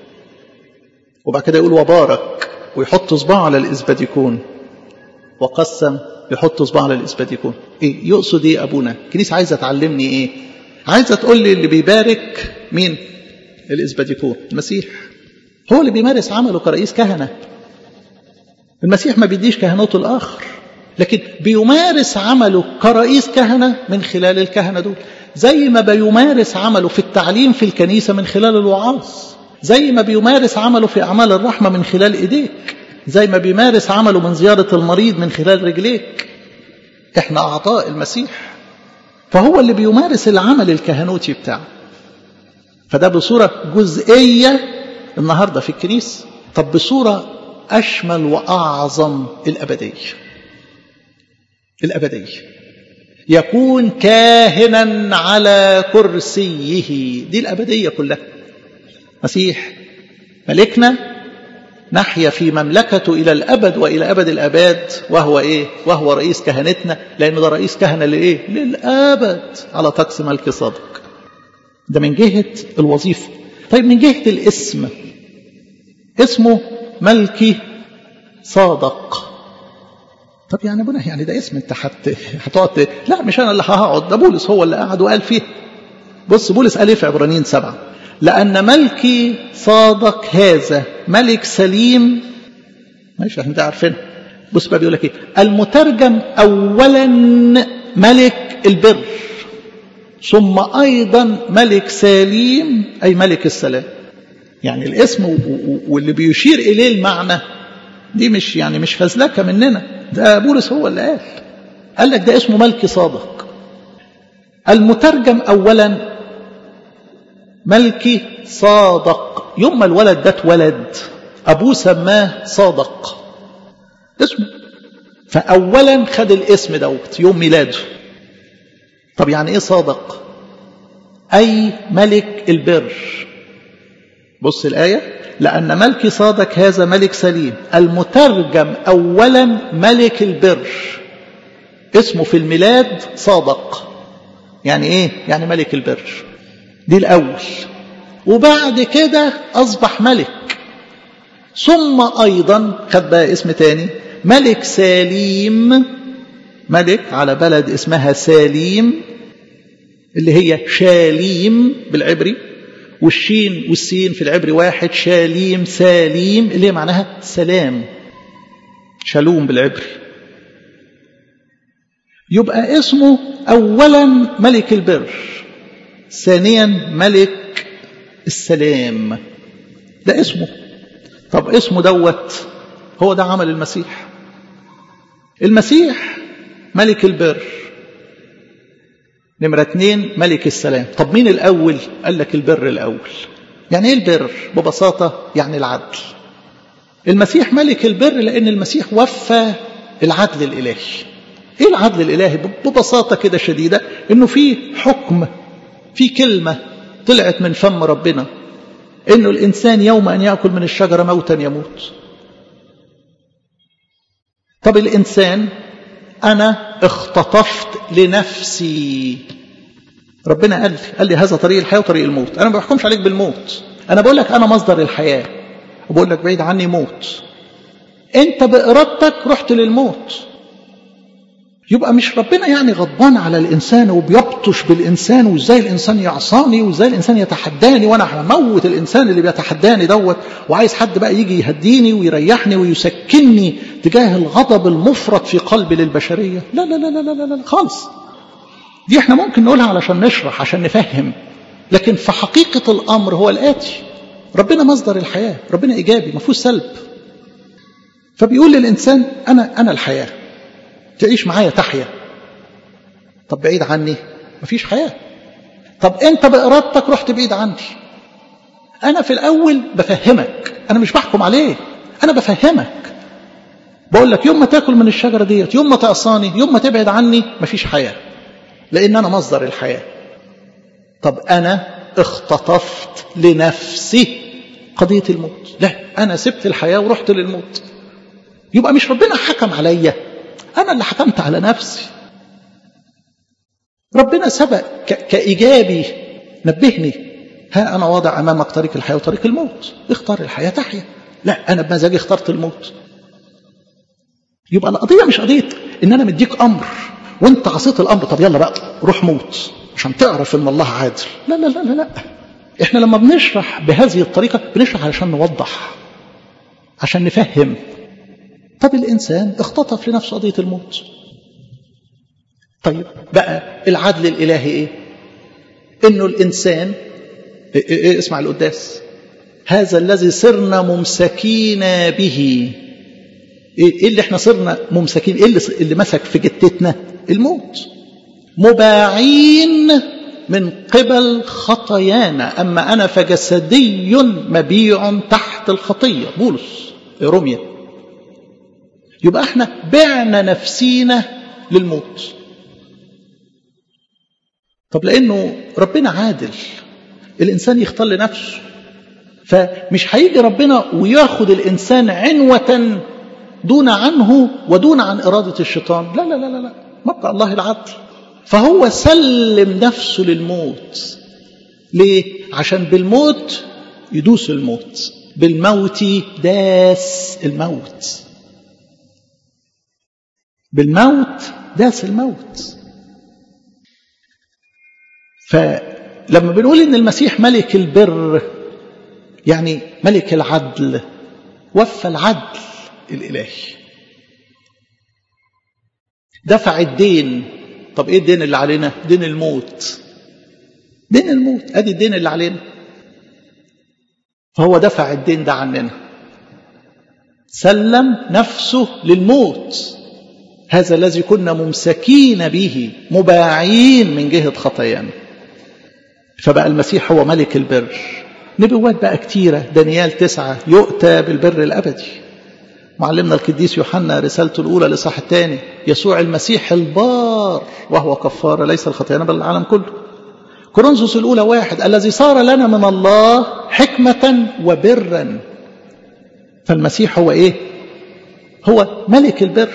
وبعد كده يقول وبارك ويحط صباعه على الإسباتيكون وقسم يحط صباعه على الإسباتيكون إيه يقصد إيه أبونا الكنيسة عايزة تعلمني إيه عايزة تقول لي اللي بيبارك مين الإسباتيكون المسيح هو اللي بيمارس عمله كرئيس كهنة المسيح ما بيديش كهنوته الآخر لكن بيمارس عمله كرئيس كهنة من خلال الكهنة دول زي ما بيمارس عمله في التعليم في الكنيسة من خلال الوعاظ زي ما بيمارس عمله في أعمال الرحمة من خلال إيديك زي ما بيمارس عمله من زيارة المريض من خلال رجليك احنا أعضاء المسيح فهو اللي بيمارس العمل الكهنوتي بتاعه فده بصورة جزئية النهاردة في الكنيسة طب بصورة أشمل وأعظم الأبدية الأبدية يكون كاهنا على كرسيه دي الأبدية كلها مسيح ملكنا نحيا في مملكته إلى الأبد وإلى أبد الأباد وهو إيه وهو رئيس كهنتنا لأنه ده رئيس كهنة لإيه للأبد على طقس ملك صادق ده من جهة الوظيفة طيب من جهة الاسم اسمه ملكي صادق طب يعني ابونا يعني ده اسم انت حت هتقعد لا مش انا اللي هقعد ده بولس هو اللي قعد وقال فيه بص بولس قال ايه في عبرانيين سبعه لأن ملكي صادق هذا ملك سليم ماشي احنا عارفين بص بقى بيقول لك ايه المترجم أولا ملك البر ثم أيضا ملك سليم أي ملك السلام يعني الاسم واللي بيشير إليه المعنى دي مش يعني مش فزلكة مننا ده بولس هو اللي قال قال لك ده اسمه ملك صادق المترجم أولا ملكي صادق يوم ما الولد ده اتولد أبوه سماه صادق اسمه فأولا خد الاسم دوت يوم ميلاده طب يعني ايه صادق أي ملك البر بص الآية لأن ملك صادق هذا ملك سليم المترجم أولا ملك البر اسمه في الميلاد صادق يعني ايه يعني ملك البر دي الأول وبعد كده أصبح ملك ثم أيضا خد بقى اسم تاني ملك سليم ملك على بلد اسمها ساليم اللي هي شاليم بالعبري والشين والسين في العبري واحد شاليم ساليم اللي هي معناها سلام شالوم بالعبري يبقى اسمه أولا ملك البر ثانيا ملك السلام ده اسمه طب اسمه دوت هو ده عمل المسيح المسيح ملك البر نمرة اتنين ملك السلام طب مين الأول قال لك البر الأول يعني ايه البر ببساطة يعني العدل المسيح ملك البر لأن المسيح وفى العدل الإلهي ايه العدل الإلهي ببساطة كده شديدة انه في حكم في كلمة طلعت من فم ربنا انه الانسان يوم ان ياكل من الشجره موتا يموت طب الانسان انا اختطفت لنفسي ربنا قال لي قال لي هذا طريق الحياه وطريق الموت انا ما بحكمش عليك بالموت انا بقول لك انا مصدر الحياه وبقول لك بعيد عني موت انت بارادتك رحت للموت يبقى مش ربنا يعني غضبان على الإنسان وبيبطش بالإنسان وإزاي الإنسان يعصاني وإزاي الإنسان يتحداني وأنا هموت الإنسان اللي بيتحداني دوت وعايز حد بقى يجي يهديني ويريحني ويسكنني تجاه الغضب المفرط في قلبي للبشرية لا لا لا لا لا لا, لا خالص دي احنا ممكن نقولها علشان نشرح عشان نفهم لكن في حقيقة الأمر هو الآتي ربنا مصدر الحياة ربنا إيجابي ما فيهوش سلب فبيقول للإنسان أنا أنا الحياة تعيش معايا تحيا طب بعيد عني مفيش حياة طب انت بإرادتك رحت بعيد عني انا في الاول بفهمك انا مش بحكم عليك انا بفهمك بقول لك يوم ما تاكل من الشجرة ديت يوم ما تعصاني يوم ما تبعد عني مفيش حياة لان انا مصدر الحياة طب انا اختطفت لنفسي قضية الموت لا انا سبت الحياة ورحت للموت يبقى مش ربنا حكم عليا أنا اللي حكمت على نفسي ربنا سبق كإيجابي نبهني ها أنا واضع أمامك طريق الحياة وطريق الموت اختار الحياة تحيا لا أنا بمزاجي اخترت الموت يبقى القضية مش قضية إن أنا مديك أمر وأنت عصيت الأمر طب يلا بقى روح موت عشان تعرف إن الله عادل لا لا لا لا لا إحنا لما بنشرح بهذه الطريقة بنشرح علشان نوضح عشان نفهم طب الإنسان اختطف لنفسه قضية الموت طيب بقى العدل الإلهي إيه إنه الإنسان إيه إيه اسمع القداس هذا الذي صرنا ممسكين به إيه اللي احنا صرنا ممسكين إيه اللي, اللي مسك في جتتنا الموت مباعين من قبل خطايانا أما أنا فجسدي مبيع تحت الخطية بولس روميا يبقى احنا بعنا نفسينا للموت طب لانه ربنا عادل الانسان يختار لنفسه فمش هيجي ربنا وياخد الانسان عنوة دون عنه ودون عن إرادة الشيطان لا لا لا لا, لا. مبقى الله العدل فهو سلم نفسه للموت ليه؟ عشان بالموت يدوس الموت بالموت داس الموت بالموت داس الموت فلما بنقول ان المسيح ملك البر يعني ملك العدل وفى العدل الالهي دفع الدين طب ايه الدين اللي علينا دين الموت دين الموت ادي الدين اللي علينا فهو دفع الدين ده عننا سلم نفسه للموت هذا الذي كنا ممسكين به مباعين من جهة خطايانا فبقى المسيح هو ملك البر نبوات بقى كتيرة دانيال تسعة يؤتى بالبر الأبدي معلمنا القديس يوحنا رسالته الأولى لصح الثاني يسوع المسيح البار وهو كفارة ليس الخطيان بل العالم كله كورنثوس الأولى واحد الذي صار لنا من الله حكمة وبرا فالمسيح هو إيه هو ملك البر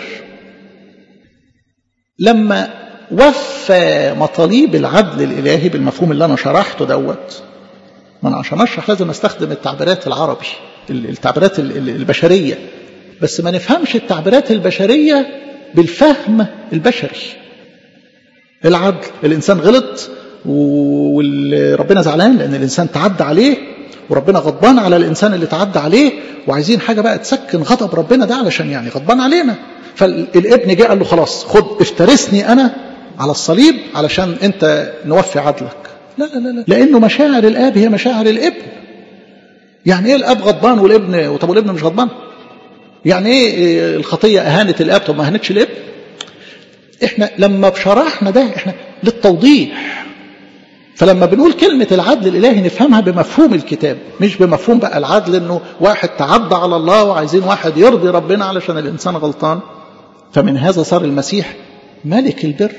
لما وفى مطالب العدل الإلهي بالمفهوم اللي أنا شرحته دوت ما أنا عشان أشرح لازم أستخدم التعبيرات العربي التعبيرات البشرية بس ما نفهمش التعبيرات البشرية بالفهم البشري العدل الإنسان غلط وربنا زعلان لأن الإنسان تعدى عليه وربنا غضبان على الإنسان اللي تعدى عليه وعايزين حاجة بقى تسكن غضب ربنا ده علشان يعني غضبان علينا فالابن جه قال له خلاص خد افترسني أنا على الصليب علشان أنت نوفي عدلك لا لا لا, لا. لأنه مشاعر الآب هي مشاعر الابن يعني ايه الاب غضبان والابن طب والابن مش غضبان يعني ايه الخطيه اهانه الاب طب ما اهانتش الابن احنا لما شرحنا ده احنا للتوضيح فلما بنقول كلمة العدل الإلهي نفهمها بمفهوم الكتاب مش بمفهوم بقى العدل إنه واحد تعدى على الله وعايزين واحد يرضي ربنا علشان الإنسان غلطان فمن هذا صار المسيح ملك البر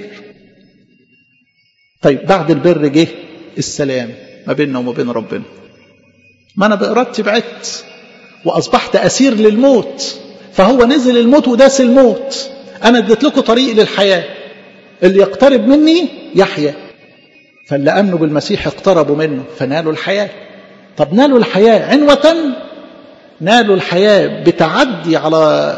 طيب بعد البر جه السلام ما بيننا وما بين ربنا ما أنا بإرادتي بعدت وأصبحت أسير للموت فهو نزل الموت وداس الموت أنا اديت لكم طريق للحياة اللي يقترب مني يحيا فاللي أمنوا بالمسيح اقتربوا منه فنالوا الحياة طب نالوا الحياة عنوة نالوا الحياة بتعدي على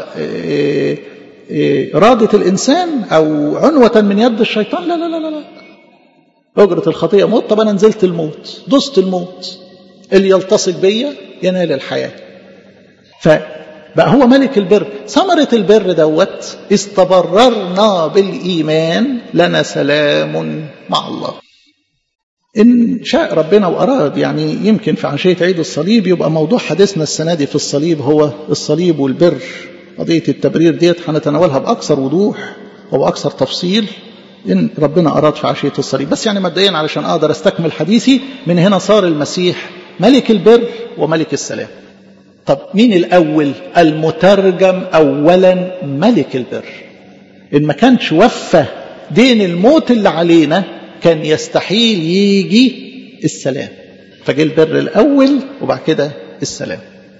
إرادة الإنسان أو عنوة من يد الشيطان لا لا لا لا أجرة الخطية موت طب أنا نزلت الموت دست الموت اللي يلتصق بيا ينال الحياة فبقى هو ملك البر ثمرة البر دوت استبررنا بالإيمان لنا سلام مع الله إن شاء ربنا وأراد يعني يمكن في عشية عيد الصليب يبقى موضوع حديثنا السنة دي في الصليب هو الصليب والبر قضية التبرير ديت هنتناولها بأكثر وضوح وبأكثر تفصيل إن ربنا أراد في عشية الصليب بس يعني مبدئيا علشان أقدر أستكمل حديثي من هنا صار المسيح ملك البر وملك السلام طب مين الأول المترجم أولا ملك البر إن ما كانش وفى دين الموت اللي علينا كان يستحيل يجي السلام فجه البر الأول وبعد كده السلام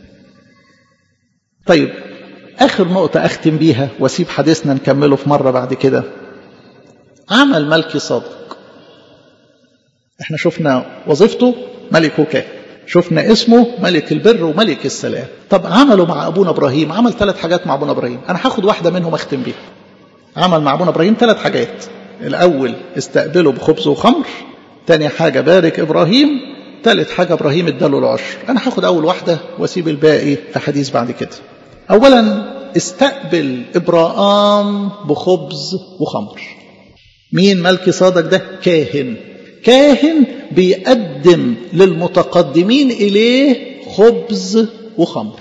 طيب آخر نقطة أختم بيها وأسيب حديثنا نكمله في مرة بعد كده عمل ملكي صادق احنا شفنا وظيفته ملك وكاهن شفنا اسمه ملك البر وملك السلام طب عمله مع ابونا ابراهيم عمل ثلاث حاجات مع ابونا ابراهيم انا هاخد واحده منهم اختم بيها عمل مع ابونا ابراهيم ثلاث حاجات الاول استقبله بخبز وخمر تاني حاجه بارك ابراهيم ثالث حاجه ابراهيم اداله العشر انا هاخد اول واحده واسيب الباقي في حديث بعد كده اولا استقبل ابراهام بخبز وخمر مين ملكي صادق ده كاهن كاهن بيقدم للمتقدمين إليه خبز وخمر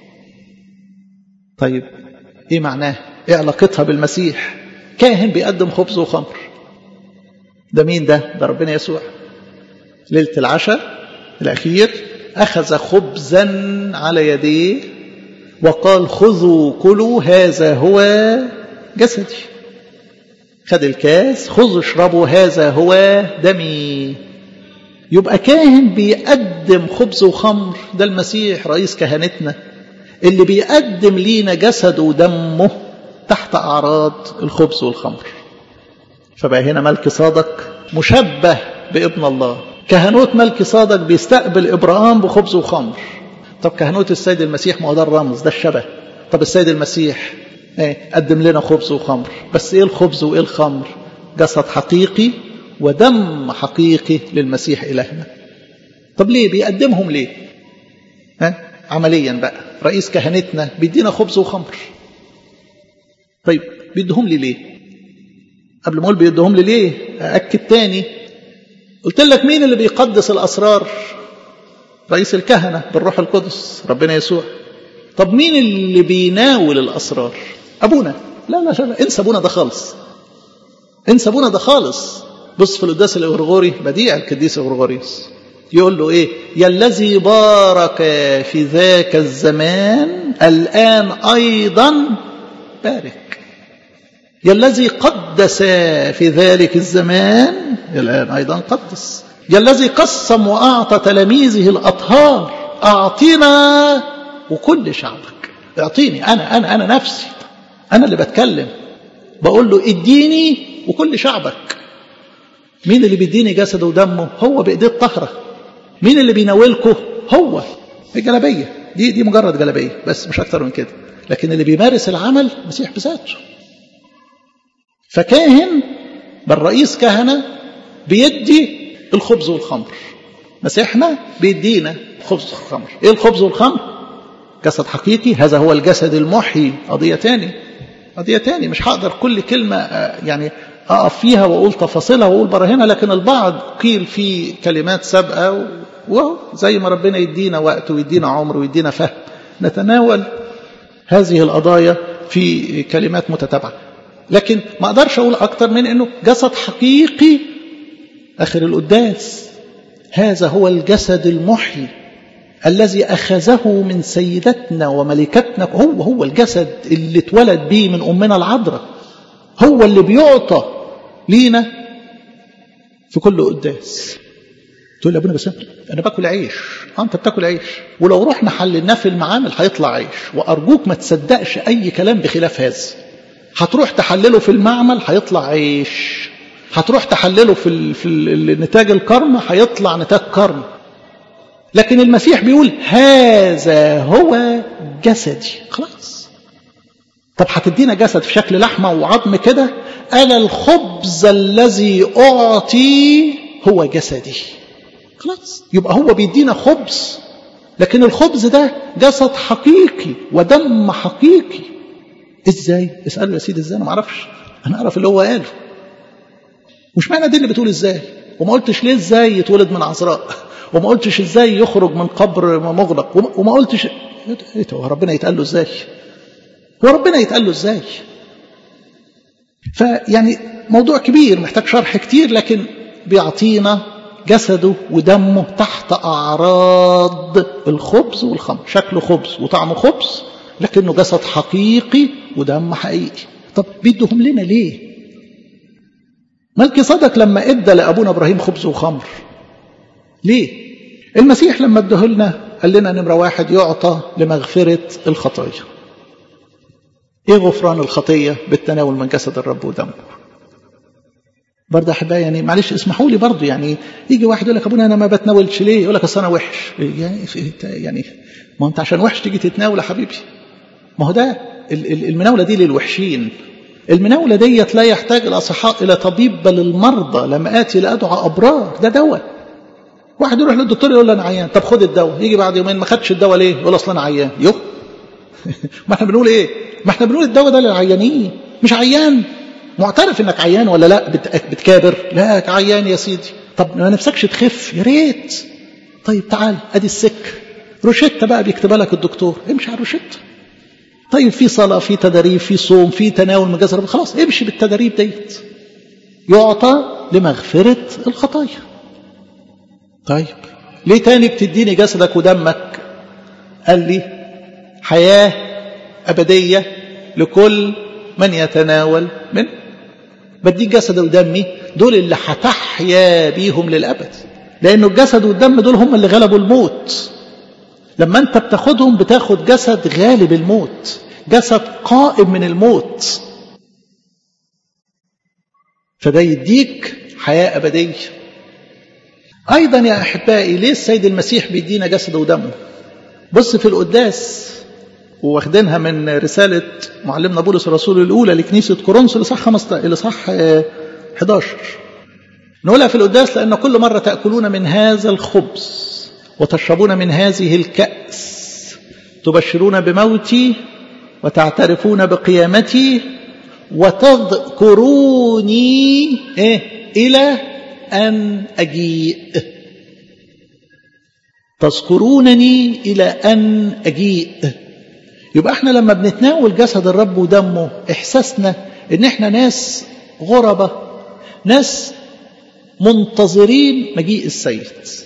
طيب ايه معناه ايه علاقتها بالمسيح كاهن بيقدم خبز وخمر ده مين ده ده ربنا يسوع ليلة العشاء الأخير أخذ خبزا على يديه وقال خذوا كلوا هذا هو جسدي خد الكاس خذوا اشربوا هذا هو دمي يبقى كاهن بيقدم خبز وخمر ده المسيح رئيس كهنتنا اللي بيقدم لينا جسده ودمه تحت أعراض الخبز والخمر فبقى هنا ملك صادق مشبه بابن الله كهنوت ملك صادق بيستقبل إبراهام بخبز وخمر طب كهنوت السيد المسيح ما هو ده الرمز ده الشبه طب السيد المسيح ايه قدم لنا خبز وخمر بس ايه الخبز وايه الخمر جسد حقيقي ودم حقيقي للمسيح إلهنا طب ليه بيقدمهم ليه ها عمليا بقى رئيس كهنتنا بيدينا خبز وخمر طيب بيدهم لي ليه قبل ما اقول بيدهم لي ليه أأكد تاني قلت لك مين اللي بيقدس الأسرار رئيس الكهنة بالروح القدس ربنا يسوع طب مين اللي بيناول الأسرار أبونا لا لا لا انسى أبونا ده خالص انسى أبونا ده خالص بص في القداس الغرغوري بديع القديس الغرغوريوس يقول له ايه يا الذي بارك في ذاك الزمان الآن أيضا بارك يا الذي قدس في ذلك الزمان الآن أيضا قدس يا الذي قسم وأعطى تلاميذه الأطهار أعطينا وكل شعبك اعطيني أنا أنا أنا نفسي أنا اللي بتكلم بقول له اديني وكل شعبك مين اللي بيديني جسده ودمه هو بإيديه الطهرة مين اللي بيناولكم هو الجلبية دي دي مجرد جلبية بس مش أكتر من كده لكن اللي بيمارس العمل مسيح بذاته فكاهن بل رئيس كهنة بيدي الخبز والخمر مسيحنا بيدينا خبز والخمر ايه الخبز والخمر جسد حقيقي هذا هو الجسد المحيي قضية تاني قضية تاني مش هقدر كل كلمة يعني أقف فيها وأقول تفاصيلها وأقول براهنها لكن البعض قيل في كلمات سابقة وهو زي ما ربنا يدينا وقت ويدينا عمر ويدينا فهم نتناول هذه القضايا في كلمات متتابعة لكن ما أقدرش أقول أكتر من أنه جسد حقيقي آخر القداس هذا هو الجسد المحيي الذي أخذه من سيدتنا وملكتنا هو هو الجسد اللي اتولد به من أمنا العذراء هو اللي بيعطى لينا في كل قداس تقول لي ابونا بس انا باكل عيش اه انت بتاكل عيش ولو رحنا حللناه في المعامل هيطلع عيش وارجوك ما تصدقش اي كلام بخلاف هذا هتروح تحلله في المعمل هيطلع عيش هتروح تحلله في ال في ال نتاج الكرم هيطلع نتاج كرم لكن المسيح بيقول هذا هو جسدي خلاص طب هتدينا جسد في شكل لحمه وعظم كده انا الخبز الذي اعطي هو جسدي خلاص يبقى هو بيدينا خبز لكن الخبز ده جسد حقيقي ودم حقيقي ازاي اساله يا سيدي ازاي انا ما اعرفش انا اعرف اللي هو قاله مش معنى دي اللي بتقول ازاي وما قلتش ليه ازاي يتولد من عذراء وما قلتش ازاي يخرج من قبر مغلق وما قلتش ايه هو ربنا يتقال له ازاي هو ربنا يتقال له ازاي فيعني موضوع كبير محتاج شرح كتير لكن بيعطينا جسده ودمه تحت أعراض الخبز والخمر شكله خبز وطعمه خبز لكنه جسد حقيقي ودم حقيقي طب بيدهم لنا ليه ملكي صدق لما ادى لابونا ابراهيم خبز وخمر ليه المسيح لما اداه لنا قال لنا نمره واحد يعطى لمغفره الخطايا ايه غفران الخطيه بالتناول من جسد الرب ودمه برضه احبائي يعني معلش اسمحوا لي برضه يعني يجي واحد يقول لك ابونا انا ما بتناولش ليه يقول لك اصل انا وحش يعني يعني ما انت عشان وحش تيجي تتناول يا حبيبي ما هو ده المناوله دي للوحشين المناولة ديت لا يحتاج الأصحاء إلى طبيب بل المرضى لما آتي لأدعى أبرار ده دواء واحد يروح للدكتور يقول له أنا عيان طب خد الدواء يجي بعد يومين ما خدش الدواء ليه يقول أصل أنا عيان يو ما احنا بنقول إيه ما احنا بنقول الدواء ده للعيانين مش عيان معترف انك عيان ولا لا بتكابر لا عيان يا سيدي طب ما نفسكش تخف يا ريت طيب تعال ادي السك روشته بقى بيكتبها لك الدكتور امشي على الروشته طيب في صلاة في تدريب في صوم في تناول من جسد خلاص امشي بالتدريب ديت يعطى لمغفرة الخطايا طيب ليه تاني بتديني جسدك ودمك قال لي حياة أبدية لكل من يتناول منه بديك جسد ودمي دول اللي هتحيا بيهم للأبد لأنه الجسد والدم دول هم اللي غلبوا الموت لما انت بتاخدهم بتاخد جسد غالب الموت جسد قائم من الموت فده يديك حياة أبدية أيضا يا أحبائي ليه السيد المسيح بيدينا جسد ودمه بص في القداس واخدينها من رسالة معلمنا بولس الرسول الأولى لكنيسة كورنثوس الإصحاح 15 الإصحاح 11 نقولها في القداس لأن كل مرة تأكلون من هذا الخبز وتشربون من هذه الكأس تبشرون بموتي وتعترفون بقيامتي وتذكروني إيه؟ إلى أن أجيء تذكرونني إلى أن أجيء يبقى احنا لما بنتناول جسد الرب ودمه احساسنا ان احنا ناس غربة ناس منتظرين مجيء السيد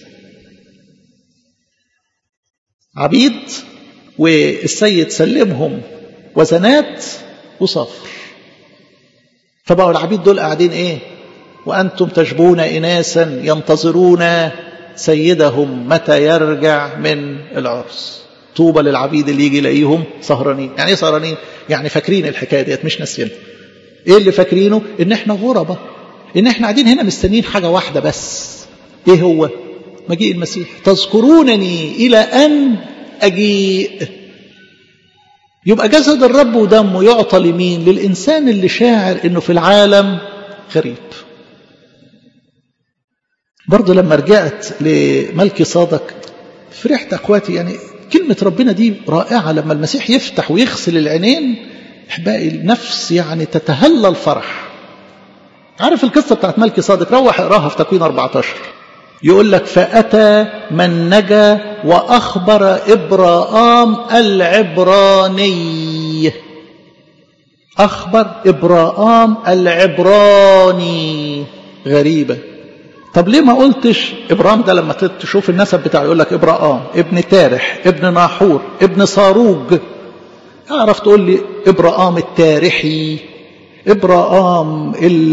عبيد والسيد سلمهم وزنات وصفر فبقوا العبيد دول قاعدين ايه وأنتم تشبون إناسا ينتظرون سيدهم متى يرجع من العرس طوبى للعبيد اللي يجي يلاقيهم سهرانين يعني ايه سهرانين يعني فاكرين الحكايه ديت مش ناسيينها ايه اللي فاكرينه ان احنا غربة ان احنا قاعدين هنا مستنيين حاجه واحده بس ايه هو مجيء المسيح تذكرونني الى ان اجيء يبقى جسد الرب ودمه يعطى لمين للانسان اللي شاعر انه في العالم غريب برضه لما رجعت لملكي صادق فرحت اخواتي يعني كلمة ربنا دي رائعة لما المسيح يفتح ويغسل العينين احبائي النفس يعني تتهلل فرح عارف القصة بتاعت ملكي صادق روح اقراها في تكوين 14 يقول لك فأتى من نجا وأخبر إبراام العبراني أخبر إبراام العبراني غريبة طب ليه ما قلتش إبراهيم ده لما تشوف النسب بتاعه يقول لك إبراهام ابن تارح ابن ناحور ابن صاروج اعرف تقول لي إبراهام التارحي إبراهام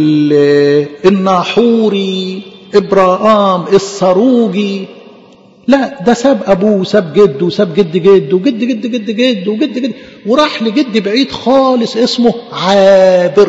الناحوري إبراهام الصاروجي لا ده ساب أبوه ساب جده ساب جد جده جد جد جد جد وجد جد وراح لجد بعيد خالص اسمه عابر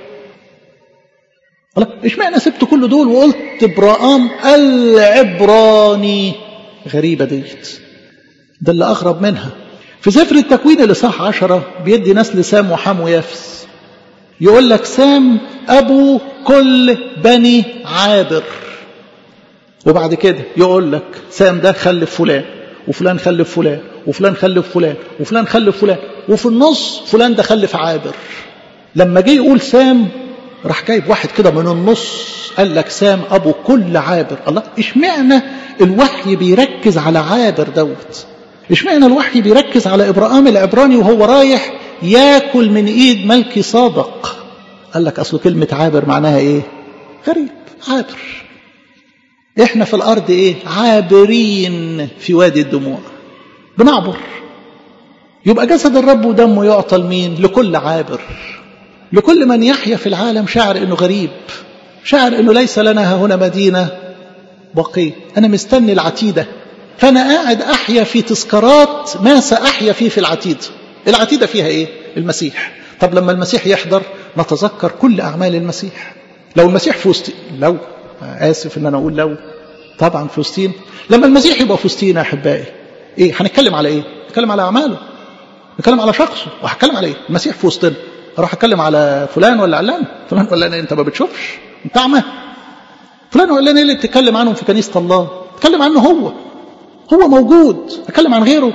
اشمعنى سبت كل دول وقلت ابراهام العبراني غريبة ديت ده اللي أغرب منها في سفر التكوين اللي صح عشرة بيدي نسل سام وحام ويفس يقول لك سام أبو كل بني عابر وبعد كده يقول لك سام ده خلف فلان وفلان خلف فلان وفلان خلف فلان وفلان خلف فلان وفي النص فلان ده خلف عابر لما جه يقول سام راح جايب واحد كده من النص قال لك سام ابو كل عابر الله اشمعنى الوحي بيركز على عابر دوت اشمعنى الوحي بيركز على ابراهام العبراني وهو رايح ياكل من ايد ملكي صادق قال لك اصل كلمه عابر معناها ايه غريب عابر احنا في الارض ايه عابرين في وادي الدموع بنعبر يبقى جسد الرب ودمه يعطى لمين لكل عابر لكل من يحيا في العالم شاعر انه غريب شاعر انه ليس لنا هنا مدينه بقيه انا مستني العتيده فانا قاعد احيا في تذكارات ما ساحيا فيه في العتيده العتيده فيها ايه المسيح طب لما المسيح يحضر نتذكر كل اعمال المسيح لو المسيح في وسط لو اسف ان انا اقول لو طبعا في وسطين لما المسيح يبقى في وسطينا يا احبائي ايه هنتكلم على ايه نتكلم على اعماله نتكلم على شخصه وهتكلم على ايه المسيح في وسطنا اروح اتكلم على فلان ولا علان فلان ولا علان انت ما بتشوفش انت اعمى فلان ولا ايه اللي بتتكلم عنهم في كنيسه الله اتكلم عنه هو هو موجود اتكلم عن غيره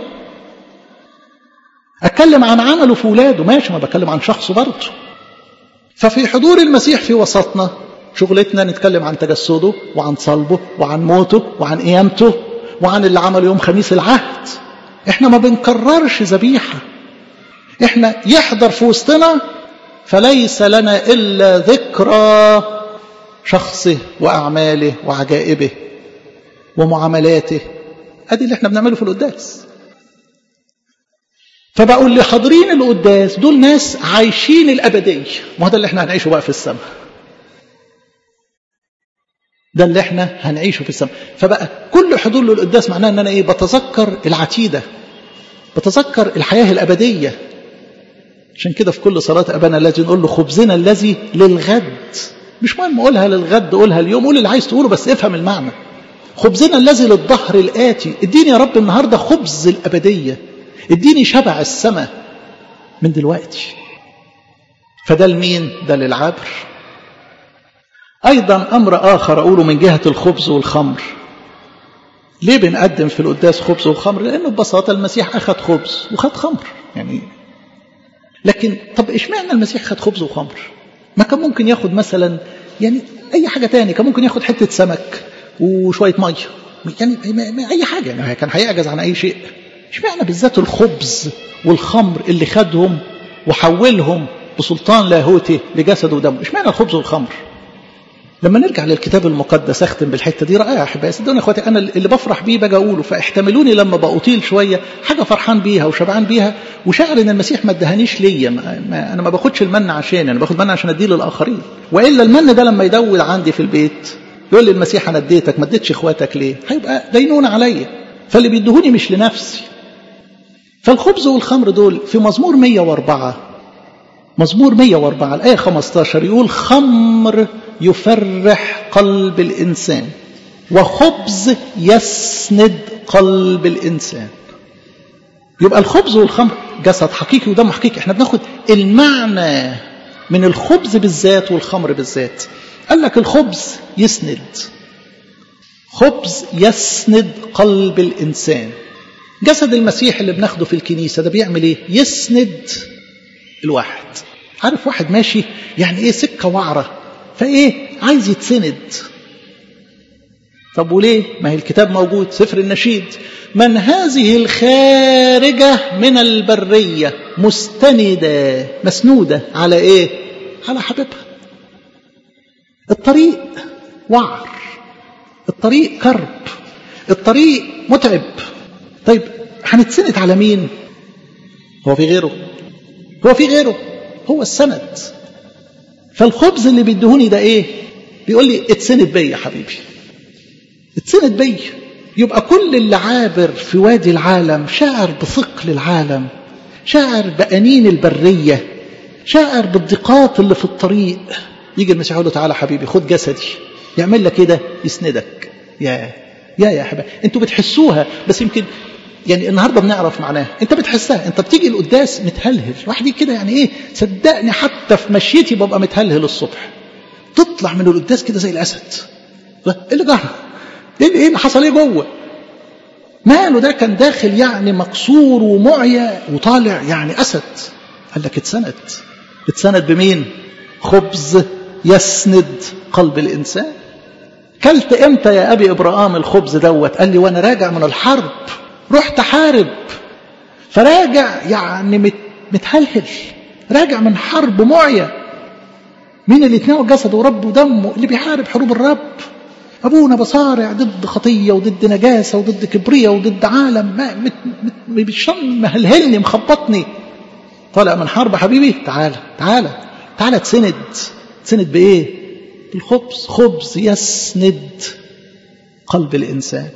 اتكلم عن عمله في ولاده ماشي ما بتكلم عن شخصه برضه ففي حضور المسيح في وسطنا شغلتنا نتكلم عن تجسده وعن صلبه وعن موته وعن قيامته وعن اللي عمله يوم خميس العهد احنا ما بنكررش ذبيحه احنا يحضر في وسطنا فليس لنا الا ذكرى شخصه واعماله وعجائبه ومعاملاته ادي اللي احنا بنعمله في القداس فبقول اللي حاضرين القداس دول ناس عايشين الابديه ما هو ده اللي احنا هنعيشه بقى في السماء ده اللي احنا هنعيشه في السماء فبقى كل حضور للقداس معناه ان انا ايه بتذكر العتيده بتذكر الحياه الابديه عشان كده في كل صلاة أبانا الذي نقول له خبزنا الذي للغد مش مهم قولها للغد قولها اليوم قول اللي عايز تقوله بس افهم المعنى خبزنا الذي للظهر الآتي اديني يا رب النهاردة خبز الأبدية اديني شبع السماء من دلوقتي فده لمين ده للعبر أيضا أمر آخر أقوله من جهة الخبز والخمر ليه بنقدم في القداس خبز وخمر لأنه ببساطة المسيح أخذ خبز وخد خمر يعني لكن طب اشمعنى المسيح خد خبز وخمر ما كان ممكن ياخد مثلا يعني اي حاجه تاني كان ممكن ياخد حته سمك وشويه ميه يعني ما اي حاجه يعني كان هيعجز عن اي شيء اشمعنى بالذات الخبز والخمر اللي خدهم وحولهم بسلطان لاهوتي لجسد ودم اشمعنى الخبز والخمر لما نرجع للكتاب المقدس اختم بالحته دي رائعه يا احبائي صدقوني يا اخواتي انا اللي بفرح بيه باجي اقوله فاحتملوني لما بأطيل شويه حاجه فرحان بيها وشبعان بيها وشاعر ان المسيح ما ادهانيش ليا ما ما انا ما باخدش المن عشان انا باخد من عشان اديه للاخرين والا المن ده لما يدول عندي في البيت يقول لي المسيح انا اديتك ما اديتش اخواتك ليه هيبقى دينون عليا فاللي بيدهوني مش لنفسي فالخبز والخمر دول في مزمور 104 مزمور 104 الآية 15 يقول خمر يفرح قلب الإنسان وخبز يسند قلب الإنسان يبقى الخبز والخمر جسد حقيقي ودم حقيقي احنا بناخد المعنى من الخبز بالذات والخمر بالذات قال لك الخبز يسند خبز يسند قلب الإنسان جسد المسيح اللي بناخده في الكنيسة ده بيعمل ايه يسند الواحد عارف واحد ماشي يعني ايه سكة وعرة فايه عايز يتسند طب وليه ما هي الكتاب موجود سفر النشيد من هذه الخارجة من البرية مستندة مسنودة على ايه على حبيبها الطريق وعر الطريق كرب الطريق متعب طيب هنتسند على مين هو في غيره هو في غيره هو السند فالخبز اللي بيدهوني ده ايه بيقول لي اتسند بيا يا حبيبي اتسند بيا يبقى كل اللي عابر في وادي العالم شاعر بثقل العالم شاعر بأنين البرية شاعر بالضيقات اللي في الطريق يجي المسيح يقول له تعالى حبيبي خد جسدي يعمل لك كده يسندك يا يا يا حبيبي انتوا بتحسوها بس يمكن يعني النهارده بنعرف معناها انت بتحسها انت بتيجي القداس متهلهل واحد كده يعني ايه صدقني حتى في مشيتي ببقى متهلهل الصبح تطلع من القداس كده زي الاسد ايه اللي جرى ايه ايه اللي حصل ايه جوه ماله ده كان داخل يعني مكسور ومعيا وطالع يعني اسد قال لك اتسند اتسند بمين خبز يسند قلب الانسان كلت امتى يا ابي ابراهام الخبز دوت قال لي وانا راجع من الحرب رحت حارب فراجع يعني مت متهلهل راجع من حرب معية مين اللي يتناول جسده ورب ودمه اللي بيحارب حروب الرب أبونا بصارع ضد خطية وضد نجاسة وضد كبرية وضد عالم ما مت مت مشان مهلهلني مخبطني طالع من حرب حبيبي تعالى تعالى تعالى تسند تسند بإيه بالخبز خبز يسند قلب الإنسان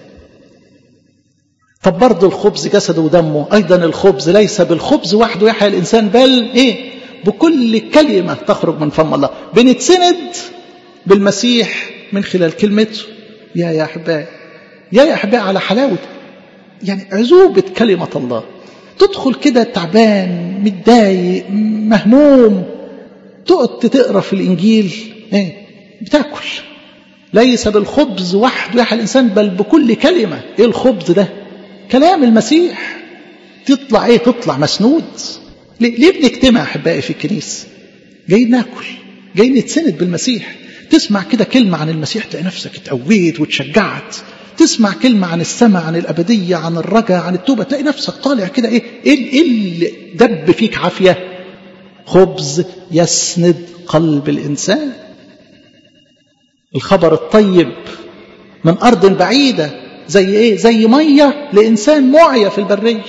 طب برضه الخبز جسده ودمه أيضا الخبز ليس بالخبز وحده يحيى الإنسان بل إيه بكل كلمة تخرج من فم الله بنتسند بالمسيح من خلال كلمته يا يا أحبائي يا يا أحبائي على حلاوة يعني عزوبة كلمة الله تدخل كده تعبان متضايق مهموم تقعد تقرا في الإنجيل إيه بتاكل ليس بالخبز وحده يحيى الإنسان بل بكل كلمة إيه الخبز ده كلام المسيح تطلع ايه تطلع مسنود ليه, ليه بنجتمع احبائي في الكنيسه جايين ناكل جايين نتسند بالمسيح تسمع كده كلمه عن المسيح تلاقي نفسك اتقويت واتشجعت تسمع كلمة عن السماء عن الأبدية عن الرجاء عن التوبة تلاقي نفسك طالع كده إيه إيه اللي دب فيك عافية خبز يسند قلب الإنسان الخبر الطيب من أرض بعيدة زي ايه زي ميه لانسان معيا في البريه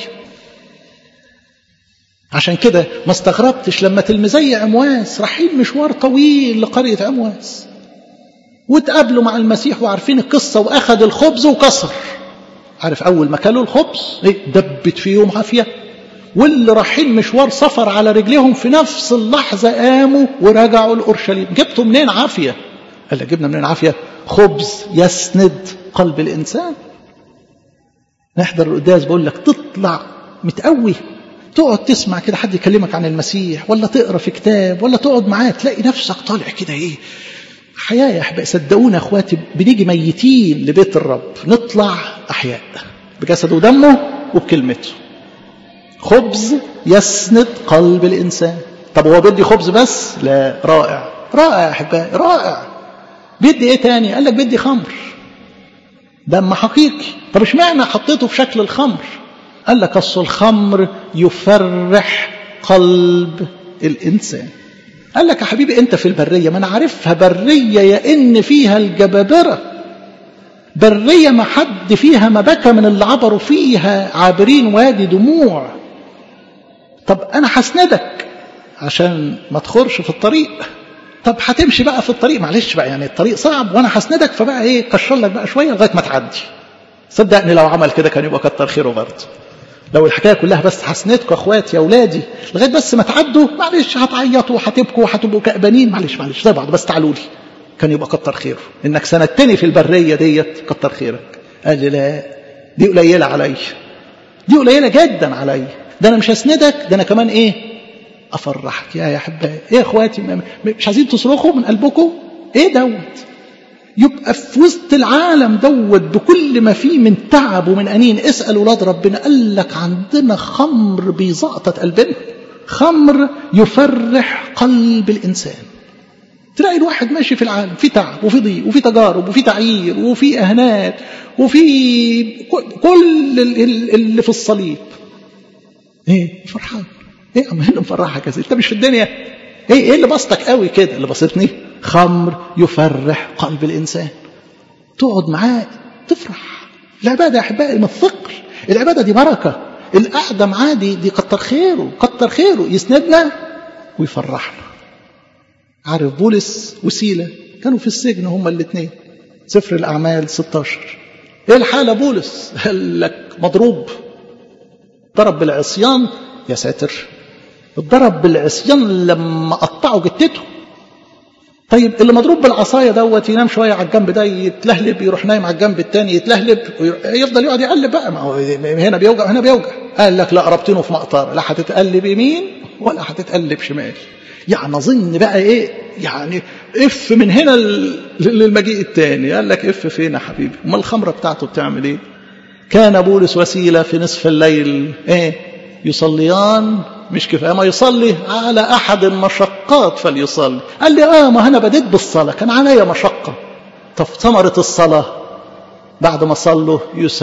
عشان كده ما استغربتش لما تلميذي عمواس رايحين مشوار طويل لقريه عمواس وتقابلوا مع المسيح وعارفين القصه واخذ الخبز وكسر عارف اول ما كلوا الخبز ايه دبت فيهم عافيه واللي رايحين مشوار سفر على رجليهم في نفس اللحظه قاموا ورجعوا لاورشليم جبتوا منين عافيه قال جبنا منين عافيه خبز يسند قلب الانسان نحضر القداس بقول لك تطلع متقوي تقعد تسمع كده حد يكلمك عن المسيح ولا تقرا في كتاب ولا تقعد معاه تلاقي نفسك طالع كده ايه حياه يا احبائي صدقونا اخواتي بنيجي ميتين لبيت الرب نطلع احياء بجسده ودمه وبكلمته خبز يسند قلب الانسان طب هو بيدي خبز بس لا رائع رائع يا احبائي رائع بيدي ايه تاني قال لك بيدي خمر دم حقيقي طب اشمعنى حطيته في شكل الخمر قال لك اصل الخمر يفرح قلب الانسان قال لك يا حبيبي انت في البرية ما انا عارفها برية يا ان فيها الجبابرة برية ما حد فيها ما بكى من اللي عبروا فيها عابرين وادي دموع طب انا هسندك عشان ما تخرش في الطريق طب هتمشي بقى في الطريق معلش بقى يعني الطريق صعب وانا هسندك فبقى ايه كشر لك بقى شويه لغايه ما تعدي صدقني لو عمل كده كان يبقى كتر خيره برضه لو الحكايه كلها بس حسنتكم اخواتي يا اولادي لغايه بس ما تعدوا معلش هتعيطوا وهتبكوا وهتبقوا كأبانين معلش معلش زي بعض بس تعالوا لي كان يبقى كتر خيره انك سندتني في البريه ديت كتر خيرك قال لي لا دي قليله عليا دي قليله جدا عليا ده انا مش هسندك ده انا كمان ايه افرحك يا يا احبائي ايه يا اخواتي مش عايزين تصرخوا من قلبكم ايه دوت يبقى في وسط العالم دوت بكل ما فيه من تعب ومن أنين اسأل ولاد ربنا قال لك عندنا خمر بيزقطت قلبنا خمر يفرح قلب الإنسان تلاقي الواحد ماشي في العالم في تعب وفي ضيق وفي تجارب وفي تعيير وفي إهانات وفي كل اللي في الصليب ايه فرحان ايه يا عم هنا مفرحك يا سيدي انت مش في الدنيا ايه ايه اللي بسطك قوي كده اللي بسطني خمر يفرح قلب الإنسان تقعد معاه تفرح العبادة يا أحبائي من الثقل العبادة دي بركة القعدة معاه دي, دي كتر خيره كتر خيره يسندنا ويفرحنا عارف بولس وسيلة كانوا في السجن هما الاثنين سفر الأعمال 16 ايه الحالة بولس قال لك مضروب ضرب بالعصيان يا ساتر اتضرب بالعصيان لما قطعوا جتته طيب اللي مضروب بالعصاية دوت ينام شوية على الجنب ده يتلهلب يروح نايم على الجنب التاني يتلهلب يفضل يقعد يقلب بقى ما هو هنا بيوجع هنا بيوجع قال لك لا قربتينه في مقطار لا هتتقلب يمين ولا هتتقلب شمال يعني اظن بقى ايه يعني اف من هنا للمجيء التاني قال لك اف فين يا حبيبي امال الخمره بتاعته بتعمل ايه كان بولس وسيله في نصف الليل ايه يصليان مش كفايه ما يصلي على احد المشقات فليصلي قال لي اه ما انا بديت بالصلاه كان عليا مشقه طب ثمره الصلاه بعد ما صلوا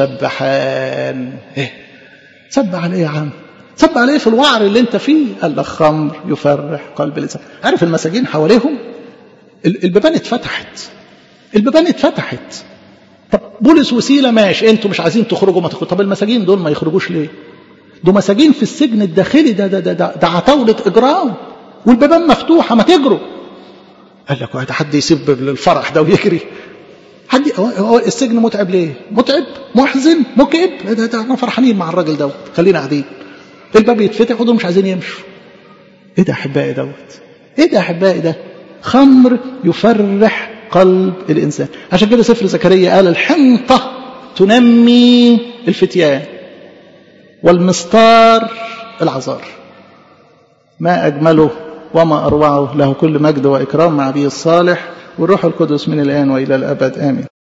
يسبحان ايه سبح عليه يا عم سبح عليه في الوعر اللي انت فيه قال لك خمر يفرح قلب الانسان عارف المساجين حواليهم البيبان اتفتحت البيبان اتفتحت طب بولس وسيله ماشي انتوا مش عايزين تخرجوا ما تخرجوا طب المساجين دول ما يخرجوش ليه دول مساجين في السجن الداخلي ده ده ده ده, ده عتاولة إجرام والبيبان مفتوحة ما تجروا قال لك واحد حد يسيب الفرح ده ويجري حد هو السجن متعب ليه؟ متعب محزن مكئب ده, ده احنا فرحانين مع الراجل دوت خلينا قاعدين الباب يتفتح ودول مش عايزين يمشوا ايه ده احبائي دوت ايه ده احبائي ده خمر يفرح قلب الانسان عشان كده سفر زكريا قال الحنطه تنمي الفتيان والمسطار العذار ما أجمله وما أروعه له كل مجد وإكرام مع أبيه الصالح والروح القدس من الآن وإلى الأبد آمين